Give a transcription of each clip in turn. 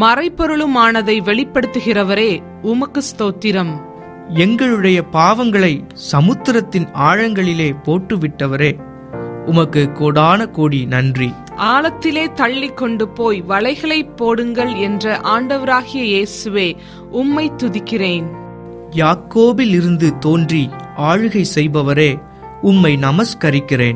மறைப்பொருளுமானதை வெளிப்படுத்துகிறவரே உமக்கு ஸ்தோத்திரம் எங்களுடைய பாவங்களை சமுத்திரத்தின் ஆழங்களிலே போட்டுவிட்டவரே உமக்கு கோடான கோடி நன்றி ஆழத்திலே தள்ளி கொண்டு போய் வலைகளை போடுங்கள் என்ற ஆண்டவராகிய இயேசுவே உம்மை துதிக்கிறேன் யாக்கோபில் இருந்து தோன்றி ஆளுகை செய்பவரே உம்மை நமஸ்கரிக்கிறேன்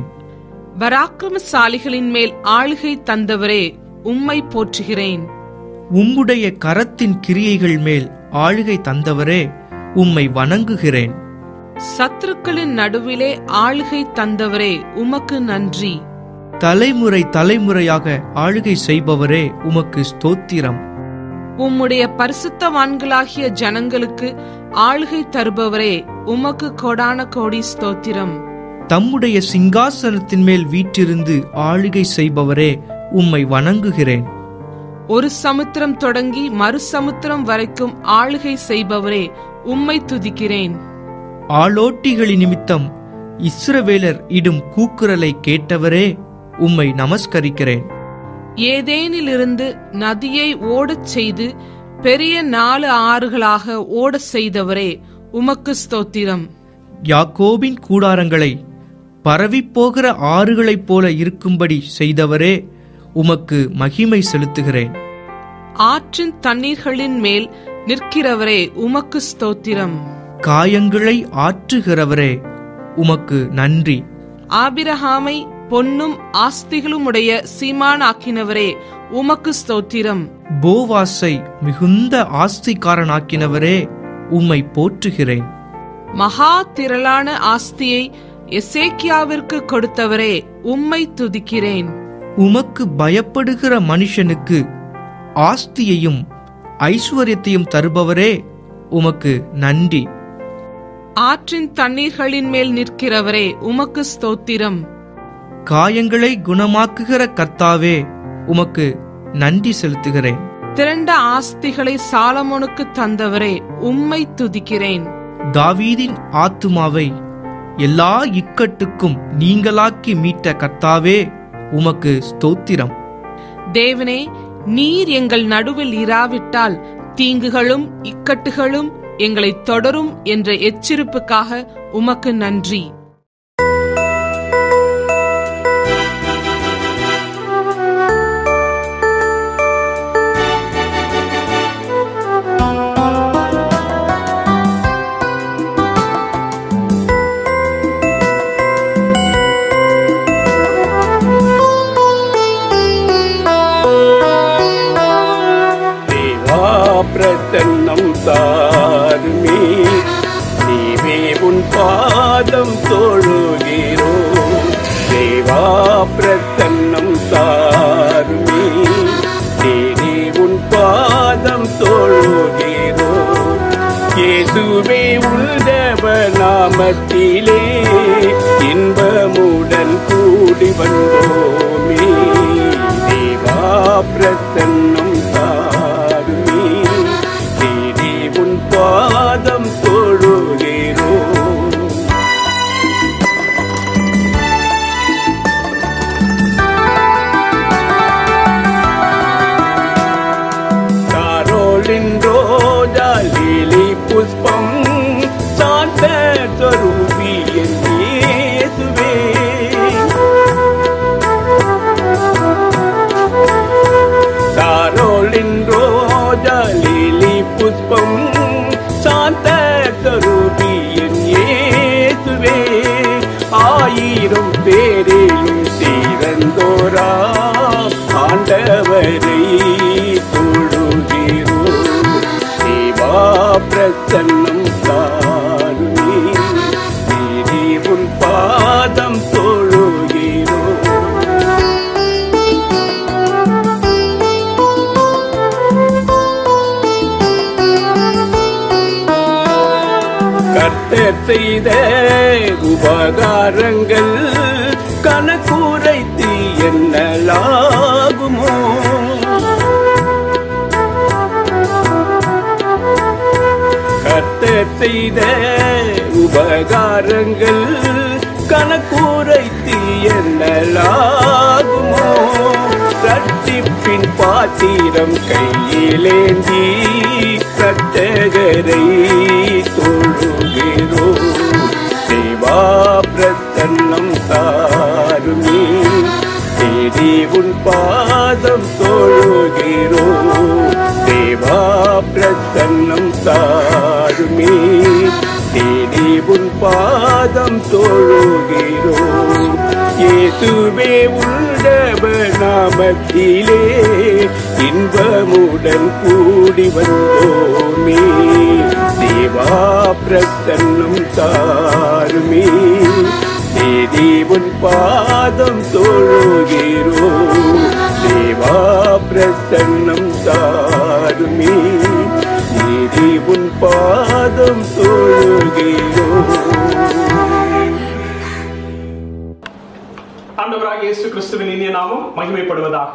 பராக்கிரமசாலிகளின் மேல் ஆளுகை தந்தவரே உம்மை போற்றுகிறேன் உம்முடைய கரத்தின் கிரியைகள் மேல் ஆளுகை தந்தவரே உம்மை வணங்குகிறேன் சத்துருக்களின் நடுவிலே ஆளுகை தந்தவரே உமக்கு நன்றி தலைமுறை தலைமுறையாக ஆளுகை செய்பவரே உமக்கு ஸ்தோத்திரம் உம்முடைய பரிசுத்தவான்களாகிய ஜனங்களுக்கு ஆளுகை தருபவரே உமக்கு கொடான கோடி ஸ்தோத்திரம் தம்முடைய சிங்காசனத்தின் மேல் வீற்றிருந்து ஆளுகை செய்பவரே உம்மை வணங்குகிறேன் ஒரு சமுத்திரம் தொடங்கி மறு சமுத்திரம் வரைக்கும் ஆளுகை செய்பவரே உம்மை துதிக்கிறேன் ஆளோட்டிகளின் நிமித்தம் இஸ்ரவேலர் இடும் கூக்குரலை கேட்டவரே உம்மை நமஸ்கரிக்கிறேன் ஏதேனிலிருந்து நதியை ஓடச் செய்து பெரிய நாலு ஆறுகளாக ஓடச் செய்தவரே உமக்கு ஸ்தோத்திரம் யாக்கோபின் கூடாரங்களை பரவிப்போகிற ஆறுகளைப் போல இருக்கும்படி செய்தவரே உமக்கு மகிமை செலுத்துகிறேன் ஆற்றின் தண்ணீர்களின் மேல் நிற்கிறவரே உமக்கு ஸ்தோத்திரம் காயங்களை ஆற்றுகிறவரே உமக்கு நன்றி ஆபிரகாமை பொன்னும் ஆஸ்திகளுமுடைய சீமானாக்கினவரே உமக்கு ஸ்தோத்திரம் போவாசை மிகுந்த ஆஸ்திக்காரனாக்கினவரே உம்மை போற்றுகிறேன் மகா திரளான ஆஸ்தியை எசேக்கியாவிற்கு கொடுத்தவரே உம்மை துதிக்கிறேன் உமக்கு பயப்படுகிற மனுஷனுக்கு ஆஸ்தியையும் ஐஸ்வர்யத்தையும் தருபவரே உமக்கு நன்றி ஆற்றின் தண்ணீர்களின் மேல் நிற்கிறவரே உமக்கு ஸ்தோத்திரம் காயங்களை குணமாக்குகிற கர்த்தாவே உமக்கு நன்றி செலுத்துகிறேன் திரண்ட ஆஸ்திகளை சாலமோனுக்கு தந்தவரே உம்மை துதிக்கிறேன் தாவீதின் ஆத்துமாவை எல்லா இக்கட்டுக்கும் நீங்களாக்கி மீட்ட கர்த்தாவே உமக்கு ஸ்தோத்திரம் தேவனே நீர் எங்கள் நடுவில் இராவிட்டால் தீங்குகளும் இக்கட்டுகளும் எங்களை தொடரும் என்ற எச்சரிப்புக்காக உமக்கு நன்றி தேவா பிரசன்னம் தாருமே நீவே உன் பாதம் தொழுகிறோம் தேவா பிரசன்னம் தாருமே தேடி உன் பாதம் தொழுகிறோம் இயேசுவே உள்தவ நாமத்திலே இன்பமுடன் கூடி வந்தோமே தேவா பிரசன்னம் தாருமே தேடி உன் பாதம் தொழுகிறோம் காரோலின் ரோஜா லீலி புஷ்பம் சாந்த சொரூபி என் இயேசுவே காரோலின் ரோஜா லீலி புஷ்பம் சாந்த சொரூபி என் இயேசுவே ஆயிரம் பேரையும் சீரந்தோரா ஆண்டவரை தொழுகிறோ தேவா பிரசன்னம் தாருமே தேடி உன் பாதம் தொழுகிறோ கர்த்தர் செய்த உபகாரங்கள் கணக்குரைத்து என்னலாகுமோ கர்த்தர் செய்த உபகாரங்கள் கணக்குரைத்து என்னலாகுமோ ரட்சிப்பு மீட்பின் பாத்திரம் கையிலேந்தி ரத்தகரை தொழுகிறோம் தேவா பிரசன்னம் தாருமே தேடி உன் பாதம் தொழுகிறோம் தேவா பிரசன்னம் தாருமே தேடி உன் பாதம் தொழுகிறோம் இயேசுவே உள்ளவர் நாமத்திலே இன்பமுடன் கூடி வந்தோமே தேவா பிரசன்னம் தாருமே தேடி உன் பாதம் தொழுகிறோம் தேவா பிரசன்னம் தாருமே தேடி உன் பாதம் தொழுகிறோம் ஆண்டவராக இயேசு கிறிஸ்துவின் இனிய நாமம் மகிமைப்படுவதாக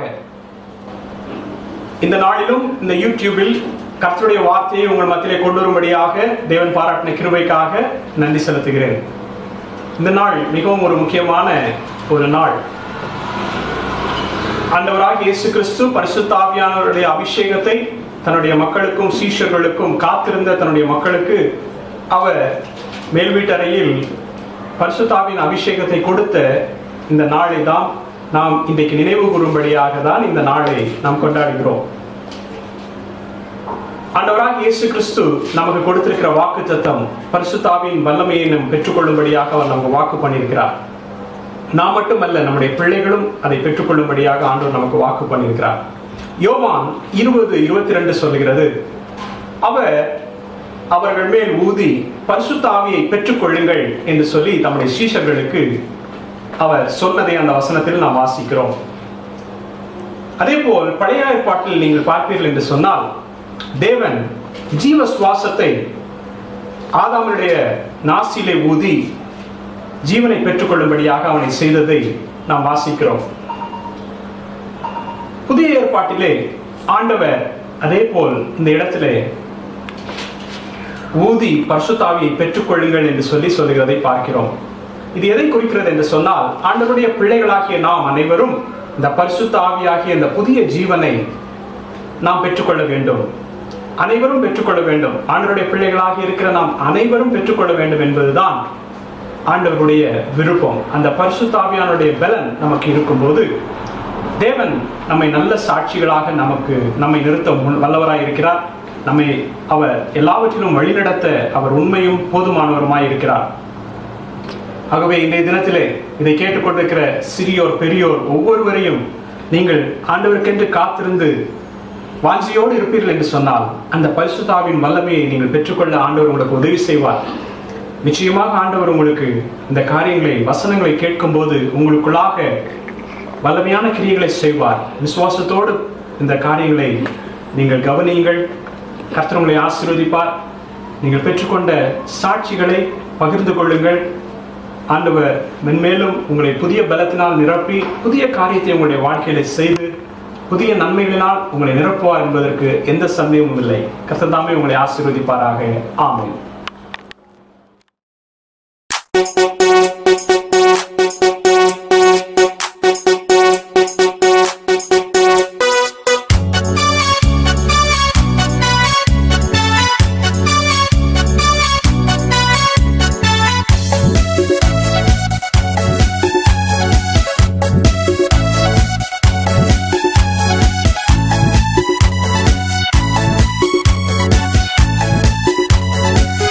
இந்த நாளிலும் இந்த யூடியூபில் கர்த்தருடைய வார்த்தையை உங்கள் மத்தியிலே கொண்டு வரும்படியாக தேவன் பாராட்டின கிருபைக்காக நன்றி செலுத்துகிறேன் இந்த நாள் மிகவும் ஒரு முக்கியமான ஒரு நாள் ஆண்டவராக இயேசு கிறிஸ்து பரிசுத்த ஆவியானவருடைய அபிஷேகத்தை தன்னுடைய மக்களுக்கும் சீஷர்களுக்கும் காத்திருந்த தன்னுடைய மக்களுக்கு அவர் மேல் வீட்டறையில் பரிசுத்தாவின் அபிஷேகத்தை கொடுத்த இந்த நாளை தான் நாம் இன்றைக்கு நினைவு கூறும்படியாக தான் இந்த நாளை நாம் கொண்டாடுகிறோம் ஆண்டவராக இயேசு கிறிஸ்து நமக்கு கொடுத்திருக்கிற வாக்கு தத்தம் பரிசுத்தாவின் வல்லமையை நாம் பெற்றுக்கொள்ளும்படியாக அவர் நமக்கு வாக்கு பண்ணியிருக்கிறார் நாம் மட்டுமல்ல நம்முடைய பிள்ளைகளும் அதை பெற்றுக்கொள்ளும்படியாக ஆண்டவர் நமக்கு வாக்கு பண்ணியிருக்கிறார் யோவான் இருபது இருபத்தி ரெண்டு சொல்லுகிறது அவர் அவர்கள் மேல் ஊதி பரிசுத்த ஆவியை பெற்றுக்கொள்ளுங்கள் என்று சொல்லி தம்முடைய சீஷர்களுக்கு அவர் சொன்னதை அந்த வசனத்தில் நாம் வாசிக்கிறோம் அதே போல் பழைய ஏற்பாட்டில் நீங்கள் பார்ப்பீர்கள் என்று சொன்னால் தேவன் ஜீவ சுவாசத்தை ஆதாமனுடைய நாசிலே ஊதி ஜீவனை பெற்றுக்கொள்ளும்படியாக அவனை செய்ததை நாம் வாசிக்கிறோம் புதிய ஏற்பாட்டிலே ஆண்டவர் அதே போல் இந்த இடத்திலே ஊதி பரிசுத்தாவியை பெற்றுக்கொள்ளுங்கள் என்று சொல்லி சொல்லுகிறதை பார்க்கிறோம் இது எதை குறிக்கிறது என்று சொன்னால் ஆண்டவருடைய பிள்ளைகளாகிய நாம் அனைவரும் இந்த பரிசுத்த ஆவியாகிய இந்த புதிய ஜீவனை நாம் பெற்றுக்கொள்ள வேண்டும் அனைவரும் பெற்றுக்கொள்ள வேண்டும் ஆண்டவருடைய பிள்ளைகளாக இருக்கிற நாம் அனைவரும் பெற்றுக்கொள்ள வேண்டும் என்பதுதான் ஆண்டவருடைய விருப்பம் அந்த பரிசுத்தாவியானுடைய பலன் நமக்கு இருக்கும்போது தேவன் நம்மை நல்ல சாட்சிகளாக நமக்கு நம்மை நிறுத்த முன் வல்லவராய் இருக்கிறார் நம்மை அவர் எல்லாவற்றிலும் வழிநடத்த அவர் உண்மையும் போதுமானவருமாய் இருக்கிறார் ஆகவே இன்றைய தினத்திலே இதை கேட்டுக்கொண்டிருக்கிற சிறியோர் பெரியோர் ஒவ்வொருவரையும் நீங்கள் ஆண்டவருக்கென்று காத்திருந்து வாஞ்சியோடு இருப்பீர்கள் என்று சொன்னால் அந்த பரிசுத்தாவின் வல்லமையை நீங்கள் பெற்றுக்கொள்ள ஆண்டவர் உங்களுக்கு உதவி செய்வார் நிச்சயமாக ஆண்டவர் உங்களுக்கு இந்த காரியங்களை வசனங்களை கேட்கும்போது உங்களுக்குள்ளாக வல்லமையான கிரியைகளை செய்வார் விசுவாசத்தோடு இந்த காரியங்களை நீங்கள் கவனியுங்கள் கர்த்தர் உங்களை ஆசீர்வதிப்பார் நீங்கள் பெற்றுக்கொண்ட சாட்சிகளை பகிர்ந்து கொள்ளுங்கள் ஆண்டவர் மென்மேலும் உங்களை புதிய பலத்தினால் நிரப்பி புதிய காரியத்தை உங்களுடைய வாழ்க்கையில செய்து புதிய நன்மைகளினால் உங்களை நிரப்புவார் என்பதற்கு எந்த சந்தேகமும் இல்லை கர்த்தர் தாமே உங்களை ஆசீர்வதிப்பாராக ஆமென் Thank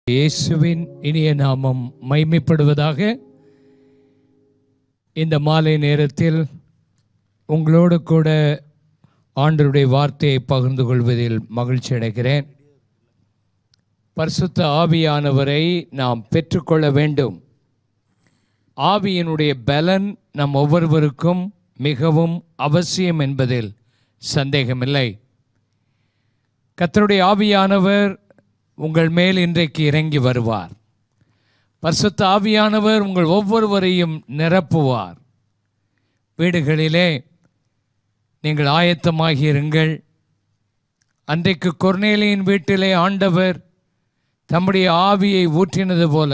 இயேசுவின் இனிய நாமம் மைமைப்படுவதாக இந்த மாலை நேரத்தில் உங்களோடு கூட ஆண்டருடைய வார்த்தையை பகிர்ந்து கொள்வதில் மகிழ்ச்சி அடைகிறேன் பரிசுத்த ஆவியானவரை நாம் பெற்றுக்கொள்ள வேண்டும் ஆவியினுடைய பலன் நம் ஒவ்வொருவருக்கும் மிகவும் அவசியம் என்பதில் சந்தேகமில்லை கர்த்தருடைய ஆவியானவர் உங்கள் மேல் இன்றைக்கு இறங்கி வருவார் பரிசுத்த ஆவியானவர் உங்கள் ஒவ்வொருவரையும் நிரப்புவார் வீடுகளிலே நீங்கள் ஆயத்தமாகி இருங்கள் அன்றைக்கு கொர்நேலியின் வீட்டிலே ஆண்டவர் தம்முடைய ஆவியை ஊற்றினது போல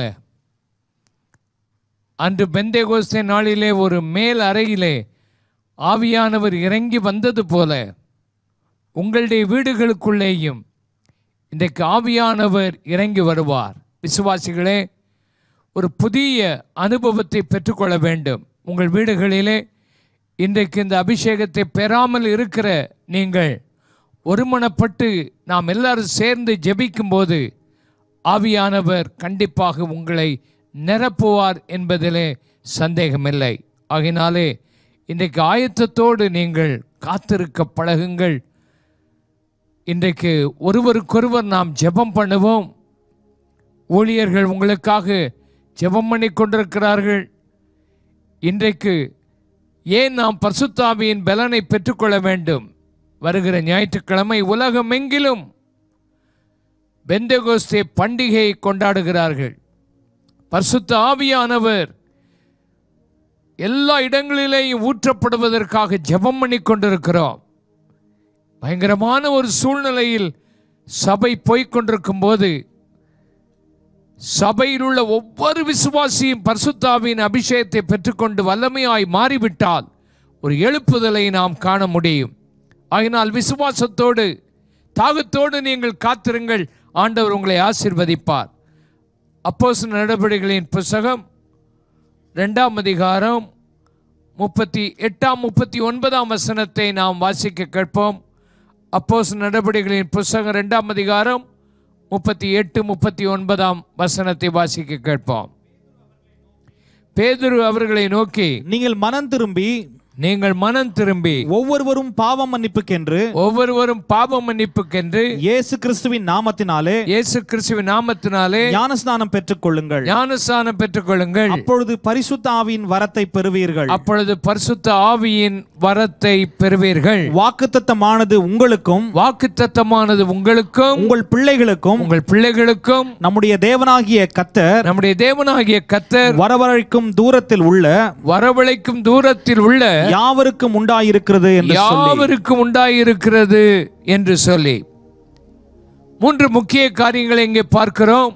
அன்று பெந்தேகோஸ்தே நாளிலே ஒரு மேல் அறையிலே ஆவியானவர் இறங்கி வந்தது போல உங்களுடைய வீடுகளுக்குள்ளேயும் இன்றைக்கு ஆவியானவர் இறங்கி வருவார் விசுவாசிகளே ஒரு புதிய அனுபவத்தை பெற்றுக்கொள்ள வேண்டும் உங்கள் வீடுகளிலே இன்றைக்கு இந்த அபிஷேகத்தை பெறாமல் இருக்கிற நீங்கள் ஒருமனப்பட்டு நாம் எல்லாரும் சேர்ந்து ஜெபிக்கும்போது ஆவியானவர் கண்டிப்பாக உங்களை நிரப்புவார் என்பதிலே சந்தேகமில்லை ஆகினாலே இன்றைக்கு ஆயத்தத்தோடு நீங்கள் காத்திருக்க பழகுங்கள் இன்றைக்கு ஒருவருக்கொருவர் நாம் ஜெபம் பண்ணுவோம் ஊழியர்கள் உங்களுக்காக ஜெபம் பண்ணி கொண்டிருக்கிறார்கள் இன்றைக்கு ஏன் நாம் பரிசுத்தாவியின் பலனை பெற்றுக்கொள்ள வேண்டும் வருகிற ஞாயிற்றுக்கிழமை உலகமெங்கிலும் பெந்தகோஸ்தே பண்டிகையை கொண்டாடுகிறார்கள் பரிசுத்த ஆவியானவர் எல்லா இடங்களிலேயும் ஊற்றப்படுவதற்காக ஜெபம் பண்ணி கொண்டிருக்கிறோம் பயங்கரமான ஒரு சூழ்நிலையில் சபை போய்க் கொண்டிருக்கும் போது சபையில் உள்ள ஒவ்வொரு விசுவாசியும் பரிசுத்தாவின் அபிஷேகத்தை பெற்றுக்கொண்டு வல்லமையாய் மாறிவிட்டால் ஒரு எழுப்புதலை நாம் காண முடியும் ஆகினால் விசுவாசத்தோடு தாகத்தோடு நீங்கள் காத்திருங்கள் ஆண்டவர் உங்களை ஆசிர்வதிப்பார் அப்போஸ் நடவடிக்கைகளின் புஸ்தகம் ரெண்டாம் அதிகாரம் முப்பத்தி எட்டாம் முப்பத்தி ஒன்பதாம் வசனத்தை நாம் வாசிக்க கேட்போம் அப்போஸ் நடவடிக்கைகளின் புஸ்தகம் ரெண்டாம் அதிகாரம் முப்பத்தி எட்டு முப்பத்தி ஒன்பதாம் வசனத்தை வாசிக்க கேட்போம் பேதுரு அவர்களை நோக்கி நீங்கள் மனம் திரும்பி நீங்கள் மனம் திரும்பி ஒவ்வொருவரும் பாவம் மன்னிப்புக்கென்று ஒவ்வொருவரும் பாவ மன்னிப்புக்கென்று இயேசு கிறிஸ்துவின் நாமத்தினாலே இயேசு கிறிஸ்துவின் நாமத்தினாலே ஞானஸ்நானம் பெற்றுக் கொள்ளுங்கள் ஞானஸ்தானம் பெற்றுக்கொள்ளுங்கள் அப்பொழுது பரிசுத்த ஆவியின் வரத்தை பெறுவீர்கள் அப்பொழுது பரிசுத்த ஆவியின் வரத்தை பெறுவீர்கள் வாக்குத்தத்தமானது உங்களுக்கும் வாக்குத்தத்தமானது உங்களுக்கும் உங்கள் பிள்ளைகளுக்கும் உங்கள் பிள்ளைகளுக்கும் நம்முடைய தேவனாகிய கத்தர் நம்முடைய தேவனாகிய கத்தர் வரவழைக்கும் தூரத்தில் உள்ள வரவழைக்கும் தூரத்தில் உள்ள யாவருக்கும் உண்டாயிருக்கிறது என்று சொல்லி யாவருக்கும் உண்டாயிருக்கிறது என்று சொல்லி மூன்று முக்கிய காரியங்களை இங்கே பார்க்கிறோம்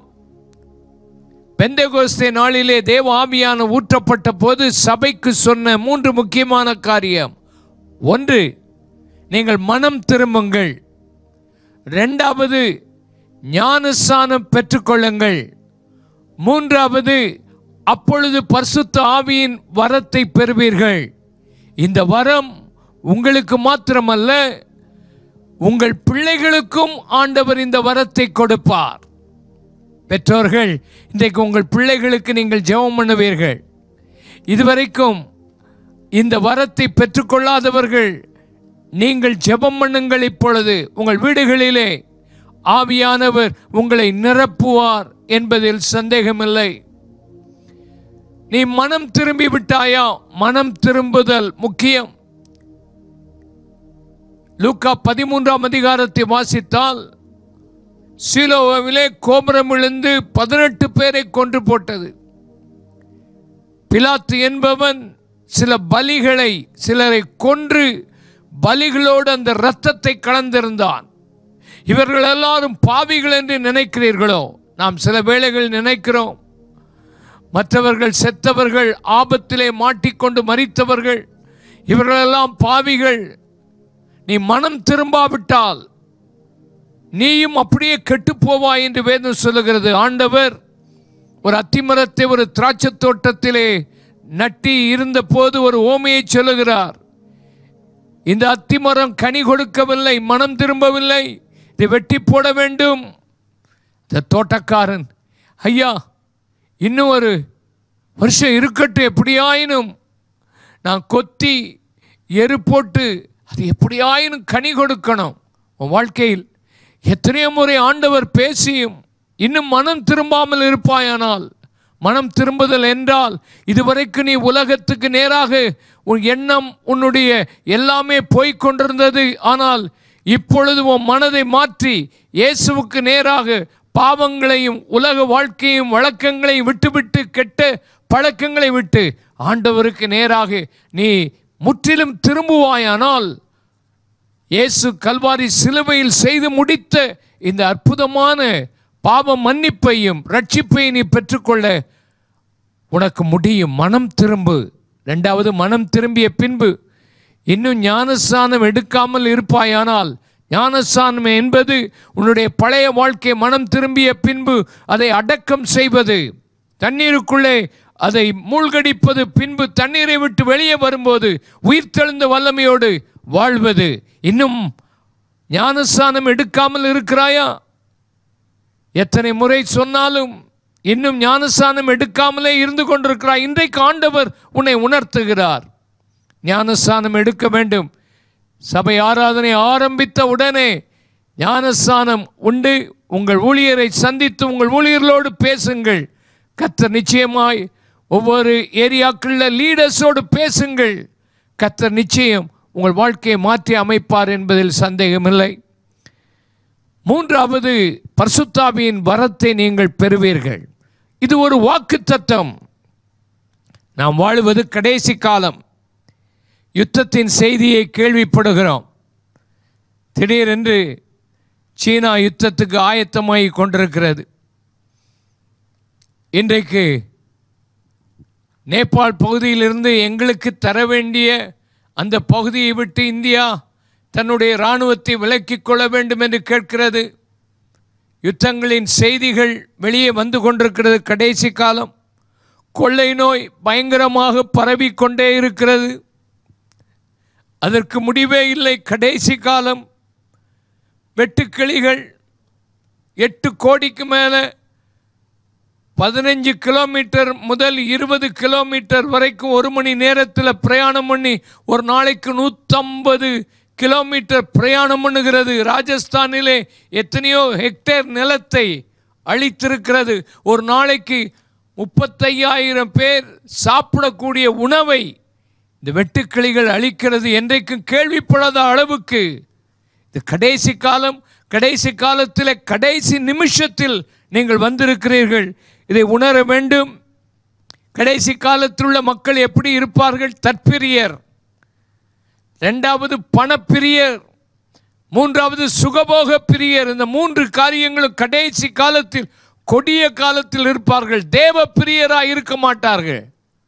பெந்தகோஸ்தே நாளிலே தேவ ஆவியான ஊற்றப்பட்ட போது சபைக்கு சொன்ன மூன்று முக்கியமான காரியம் ஒன்று நீங்கள் மனம் திரும்புங்கள் ரெண்டாவது ஞானஸ்தானம் பெற்றுக்கொள்ளுங்கள் மூன்றாவது அப்பொழுது பரிசுத்த ஆவியின் வரத்தை பெறுவீர்கள் இந்த வரம் உங்களுக்கு மாத்திரமல்ல உங்கள் பிள்ளைகளுக்கும் ஆண்டவர் இந்த வரத்தை கொடுப்பார் பெற்றோர்கள் இன்றைக்கு உங்கள் பிள்ளைகளுக்கு நீங்கள் ஜெபம் பண்ணுவீர்கள் இதுவரைக்கும் இந்த வரத்தை பெற்றுக்கொள்ளாதவர்கள் நீங்கள் ஜெபம் பண்ணுங்கள் இப்பொழுது உங்கள் வீடுகளிலே ஆவியானவர் உங்களை நிரப்புவார் என்பதில் சந்தேகமில்லை நீ மனம் திரும்பி விட்டாயா மனம் திரும்புதல் முக்கியம் லூக்கா பதிமூன்றாம் அதிகாரத்தை வாசித்தால் சீலோவிலே கோபுரம் விழுந்து பதினெட்டு பேரை கொன்று போட்டது பிலாத்து என்பவன் சில பலிகளை சிலரை கொன்று பலிகளோடு அந்த இரத்தத்தை கலந்திருந்தான் இவர்கள் எல்லாரும் பாவிகள் என்று நினைக்கிறீர்களோ நாம் சில வேளைகள் நினைக்கிறோம் மற்றவர்கள் செத்தவர்கள் ஆபத்திலே மாட்டிக்கொண்டு மறித்தவர்கள் இவர்களெல்லாம் பாவிகள் நீ மனம் திரும்பாவிட்டால் நீயும் அப்படியே கெட்டுப் போவாய் என்று வேதம் சொல்லுகிறது ஆண்டவர் ஒரு அத்திமரத்தை ஒரு திராட்சை தோட்டத்திலே நட்டி இருந்த போது ஒரு ஓமையை சொல்லுகிறார் இந்த அத்திமரம் கனி கொடுக்கவில்லை மனம் திரும்பவில்லை இதை வெட்டி போட வேண்டும் இந்த தோட்டக்காரன் ஐயா இன்னும் ஒரு வருஷம் இருக்கட்டும் எப்படியாயினும் நான் கொத்தி எரு போட்டு அது எப்படியாயினும் கனி கொடுக்கணும் உன் வாழ்க்கையில் எத்தனையோ முறை ஆண்டவர் பேசியும் இன்னும் மனம் திரும்பாமல் இருப்பாயானால் மனம் திரும்புதல் என்றால் இதுவரைக்கும் நீ உலகத்துக்கு நேராக உன் எண்ணம் உன்னுடைய எல்லாமே போய்க் கொண்டிருந்தது ஆனால் இப்பொழுது உன் மனதை மாற்றி இயேசுவுக்கு நேராக பாவங்களையும் உலக வாழ்க்கையும் வழக்கங்களையும் விட்டுவிட்டு கெட்ட பழக்கங்களை விட்டு ஆண்டவருக்கு நேராக நீ முற்றிலும் திரும்புவாயானால் இயேசு கல்வாரி சிலுவையில் செய்து முடித்த இந்த அற்புதமான பாவ மன்னிப்பையும் ரட்சிப்பையும் நீ பெற்றுக்கொள்ள உனக்கு முடியும் மனம் திரும்பு ரெண்டாவது மனம் திரும்பிய பின்பு இன்னும் ஞானஸ்தானம் எடுக்காமல் இருப்பாயானால் ஞானஸ்தானம் என்பது உன்னுடைய பழைய வாழ்க்கை மனம் திரும்பிய பின்பு அதை அடக்கம் செய்வது தண்ணீருக்குள்ளே அதை மூழ்கடிப்பது பின்பு தண்ணீரை விட்டு வெளியே வரும்போது உயிர்த்தெழுந்த வல்லமையோடு வாழ்வது இன்னும் ஞானஸ்தானம் எடுக்காமல் இருக்கிறாயா எத்தனை முறை சொன்னாலும் இன்னும் ஞானஸ்தானம் எடுக்காமலே இருந்து கொண்டிருக்கிறாய் இன்றைக்கு ஆண்டவர் உன்னை உணர்த்துகிறார் ஞானஸ்தானம் எடுக்க வேண்டும் சபை ஆராதனை ஆரம்பித்த உடனே ஞானஸ்தானம் உண்டு உங்கள் ஊழியரை சந்தித்து உங்கள் ஊழியர்களோடு பேசுங்கள் கத்தர் நிச்சயமாய் ஒவ்வொரு ஏரியாக்களில் லீடர்ஸோடு பேசுங்கள் கத்தர் நிச்சயம் உங்கள் வாழ்க்கையை மாற்றி அமைப்பார் என்பதில் சந்தேகமில்லை மூன்றாவது பர்சுத்தாவியின் வரத்தை நீங்கள் பெறுவீர்கள் இது ஒரு வாக்குத்தத்தம் நாம் வாழுவது கடைசி காலம் யுத்தத்தின் செய்தியை கேள்விப்படுகிறோம் திடீரென்று சீனா யுத்தத்துக்கு ஆயத்தமாகி கொண்டிருக்கிறது இன்றைக்கு நேபாள் பகுதியிலிருந்து எங்களுக்கு தர வேண்டிய அந்த பகுதியை விட்டு இந்தியா தன்னுடைய இராணுவத்தை விலக்கிக் கொள்ள வேண்டும் என்று கேட்கிறது யுத்தங்களின் செய்திகள் வெளியே வந்து கொண்டிருக்கிறது கடைசி காலம் கொள்ளை நோய் பயங்கரமாக பரவிக்கொண்டே இருக்கிறது அதற்கு முடிவே இல்லை கடைசி காலம் வெட்டுக்கிளிகள் எட்டு கோடிக்கு மேலே பதினஞ்சு கிலோமீட்டர் முதல் இருபது கிலோமீட்டர் வரைக்கும் ஒரு மணி நேரத்தில் பிரயாணம் பண்ணி ஒரு நாளைக்கு நூற்றம்பது கிலோமீட்டர் பிரயாணம் பண்ணுகிறது ராஜஸ்தானிலே எத்தனையோ ஹெக்டேர் நிலத்தை அழித்திருக்கிறது ஒரு நாளைக்கு முப்பத்தையாயிரம் பேர் சாப்பிடக்கூடிய உணவை இந்த வெட்டுக்கிளிகள் அழிக்கிறது என்றைக்கும் கேள்விப்படாத அளவுக்கு இது கடைசி காலம் கடைசி காலத்தில் கடைசி நிமிஷத்தில் நீங்கள் வந்திருக்கிறீர்கள் இதை உணர வேண்டும் கடைசி காலத்தில் உள்ள மக்கள் எப்படி இருப்பார்கள் தற்பிரியர் ரெண்டாவது பணப்பிரியர் மூன்றாவது சுகபோக பிரியர் இந்த மூன்று காரியங்களும் கடைசி காலத்தில் கொடிய காலத்தில் இருப்பார்கள் தேவ பிரியராக இருக்க மாட்டார்கள்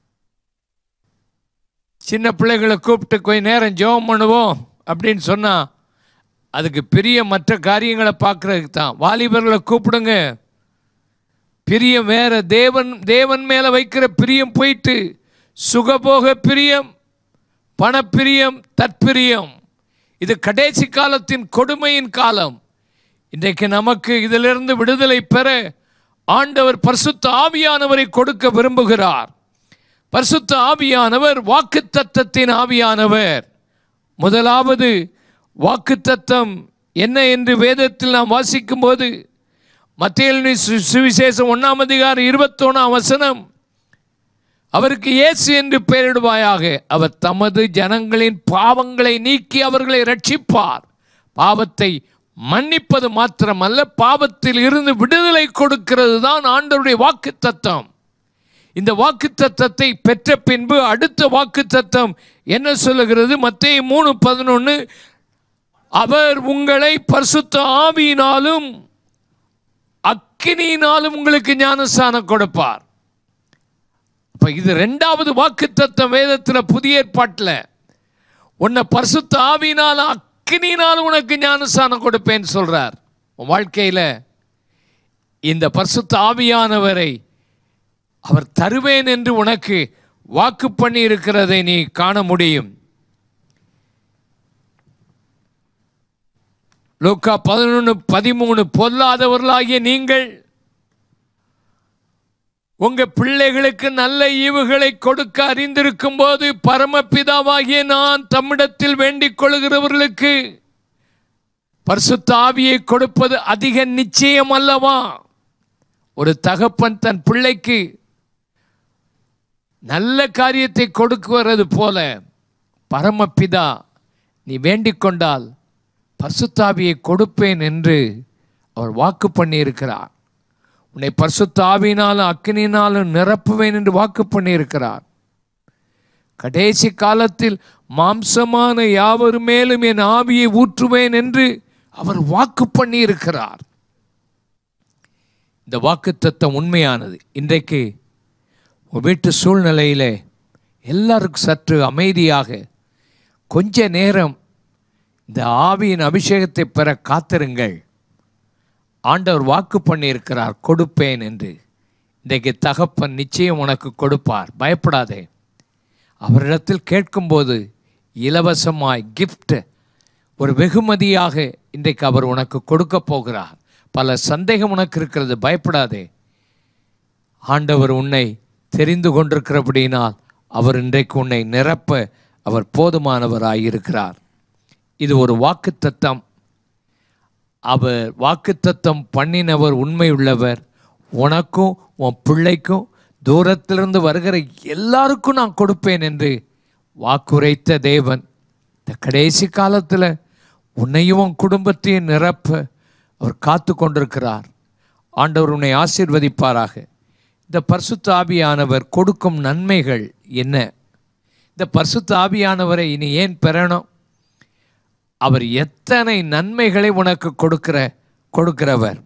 சின்ன பிள்ளைகளை கூப்பிட்டு கொஞ்ச நேரம் ஜெபம் பண்ணுவோம் அப்படின்னு சொன்னால் அதுக்கு பிரிய மற்ற காரியங்களை பார்க்குறதுக்கு தான் வாலிபர்களை கூப்பிடுங்க பிரியம் வேற தேவன் தேவன் மேலே வைக்கிற பிரியம் போயிட்டு சுகபோக பிரியம் பணப்பிரியம் தற்பிரியம் இது கடைசி காலத்தின் கொடுமையின் காலம் இன்றைக்கு நமக்கு இதிலிருந்து விடுதலை பெற ஆண்டவர் பரிசுத்த ஆவியானவரை கொடுக்க விரும்புகிறார் பரிசுத்த ஆவியானவர் வாக்குத்தத்தத்தின் ஆவியானவர் முதலாவது வாக்குத்தத்தம் என்ன என்று வேதத்தில் நாம் வாசிக்கும் போது மத்திய சுவிசேஷம் ஒன்றாம் அதிகாரம் இருபத்தொன்னாம் வசனம் அவருக்கு இயேசு என்று பெயரிடுவாயாக அவர் தமது ஜனங்களின் பாவங்களை நீக்கி அவர்களை ரட்சிப்பார் பாவத்தை மன்னிப்பது மாத்திரமல்ல பாவத்தில் இருந்து விடுதலை கொடுக்கிறது தான் ஆண்டவருடைய வாக்கு தத்தம் இந்த வாக்கு தத்தத்தை பெற்ற பின்பு அடுத்த வாக்கு தத்தம் என்ன சொல்லுகிறது மத்திய மூணு பதினொன்று அவர் உங்களை பரிசுத்த ஆவியினாலும் அக்கினியினாலும் உங்களுக்கு ஞானஸ்தானம் கொடுப்பார் அப்ப இது ரெண்டாவது வாக்கு தத்தம் வேதத்தில் புதிய ஏற்பாட்டில் உன்னை பரிசுத்த ஆவியினால அக்கினியினாலும் உனக்கு ஞானஸ்தானம் கொடுப்பேன்னு சொல்றார் உன் வாழ்க்கையில் இந்த பரிசுத்த ஆவியானவரை அவர் தருவேன் என்று உனக்கு வாக்கு பண்ணி இருக்கிறதை நீ காண முடியும் லூக்கா பதினொன்று பதிமூணு பொல்லாதவர்களாகிய நீங்கள் உங்க பிள்ளைகளுக்கு நல்ல ஈவுகளை கொடுக்க அறிந்திருக்கும் போது பரமபிதாவாகிய நான் தம்மிடத்தில் வேண்டிக் கொள்கிறவர்களுக்கு பரிசுத்த ஆவியை கொடுப்பது அதிக நிச்சயம் அல்லவா ஒரு தகப்பன் தன் பிள்ளைக்கு நல்ல காரியத்தை கொடுக்குவது போல பரமபிதா நீ வேண்டிக் கொண்டால் பரிசுத்தாவியை கொடுப்பேன் என்று அவர் வாக்கு பண்ணியிருக்கிறார் உன்னை பரிசுத்த ஆவியினாலும் அக்கினினாலும் நிரப்புவேன் என்று வாக்கு பண்ணியிருக்கிறார் கடைசி காலத்தில் மாம்சமான யாவர் மேலும் என் ஆவியை ஊற்றுவேன் என்று அவர் வாக்கு பண்ணியிருக்கிறார் இந்த வாக்குத்தத்தம் உண்மையானது இன்றைக்கு உங்கள் வீட்டு சூழ்நிலையிலே எல்லாருக்கும் சற்று அமைதியாக கொஞ்ச நேரம் இந்த ஆவியின் அபிஷேகத்தை பெற காத்திருங்கள் ஆண்டவர் வாக்கு பண்ணியிருக்கிறார் கொடுப்பேன் என்று இன்றைக்கு தகப்பன் நிச்சயம் உனக்கு கொடுப்பார் பயப்படாதே அவரிடத்தில் கேட்கும்போது இலவசமாய் gift ஒரு வெகுமதியாக இன்றைக்கு அவர் உனக்கு கொடுக்க போகிறார் பல சந்தேகம் உனக்கு இருக்கிறது பயப்படாதே ஆண்டவர் உன்னை தெரிந்து கொண்டிருக்கிறபடியினால் அவர் இன்றைக்கு உன்னை நிரப்ப அவர் போதுமானவராயிருக்கிறார் இது ஒரு வாக்குத்தத்தம் அவர் வாக்குத்தத்தம் பண்ணினவர் உண்மையுள்ளவர் உனக்கும் உன் பிள்ளைக்கும் தூரத்திலிருந்து வருகிற எல்லாருக்கும் நான் கொடுப்பேன் என்று வாக்குரைத்த தேவன் இந்த கடைசி காலத்தில் உன்னையும் உன் குடும்பத்தையும் நிரப்ப அவர் காத்து கொண்டிருக்கிறார் ஆண்டவர் உன்னை ஆசீர்வதிப்பாராக இந்த பரிசுத்த ஆவியானவர் கொடுக்கும் நன்மைகள் என்ன இந்த பரிசுத்த ஆவியானவரை இனி ஏன் பெறணும் அவர் எத்தனை நன்மைகளை உனக்கு கொடுக்கிற கொடுக்கிறவர்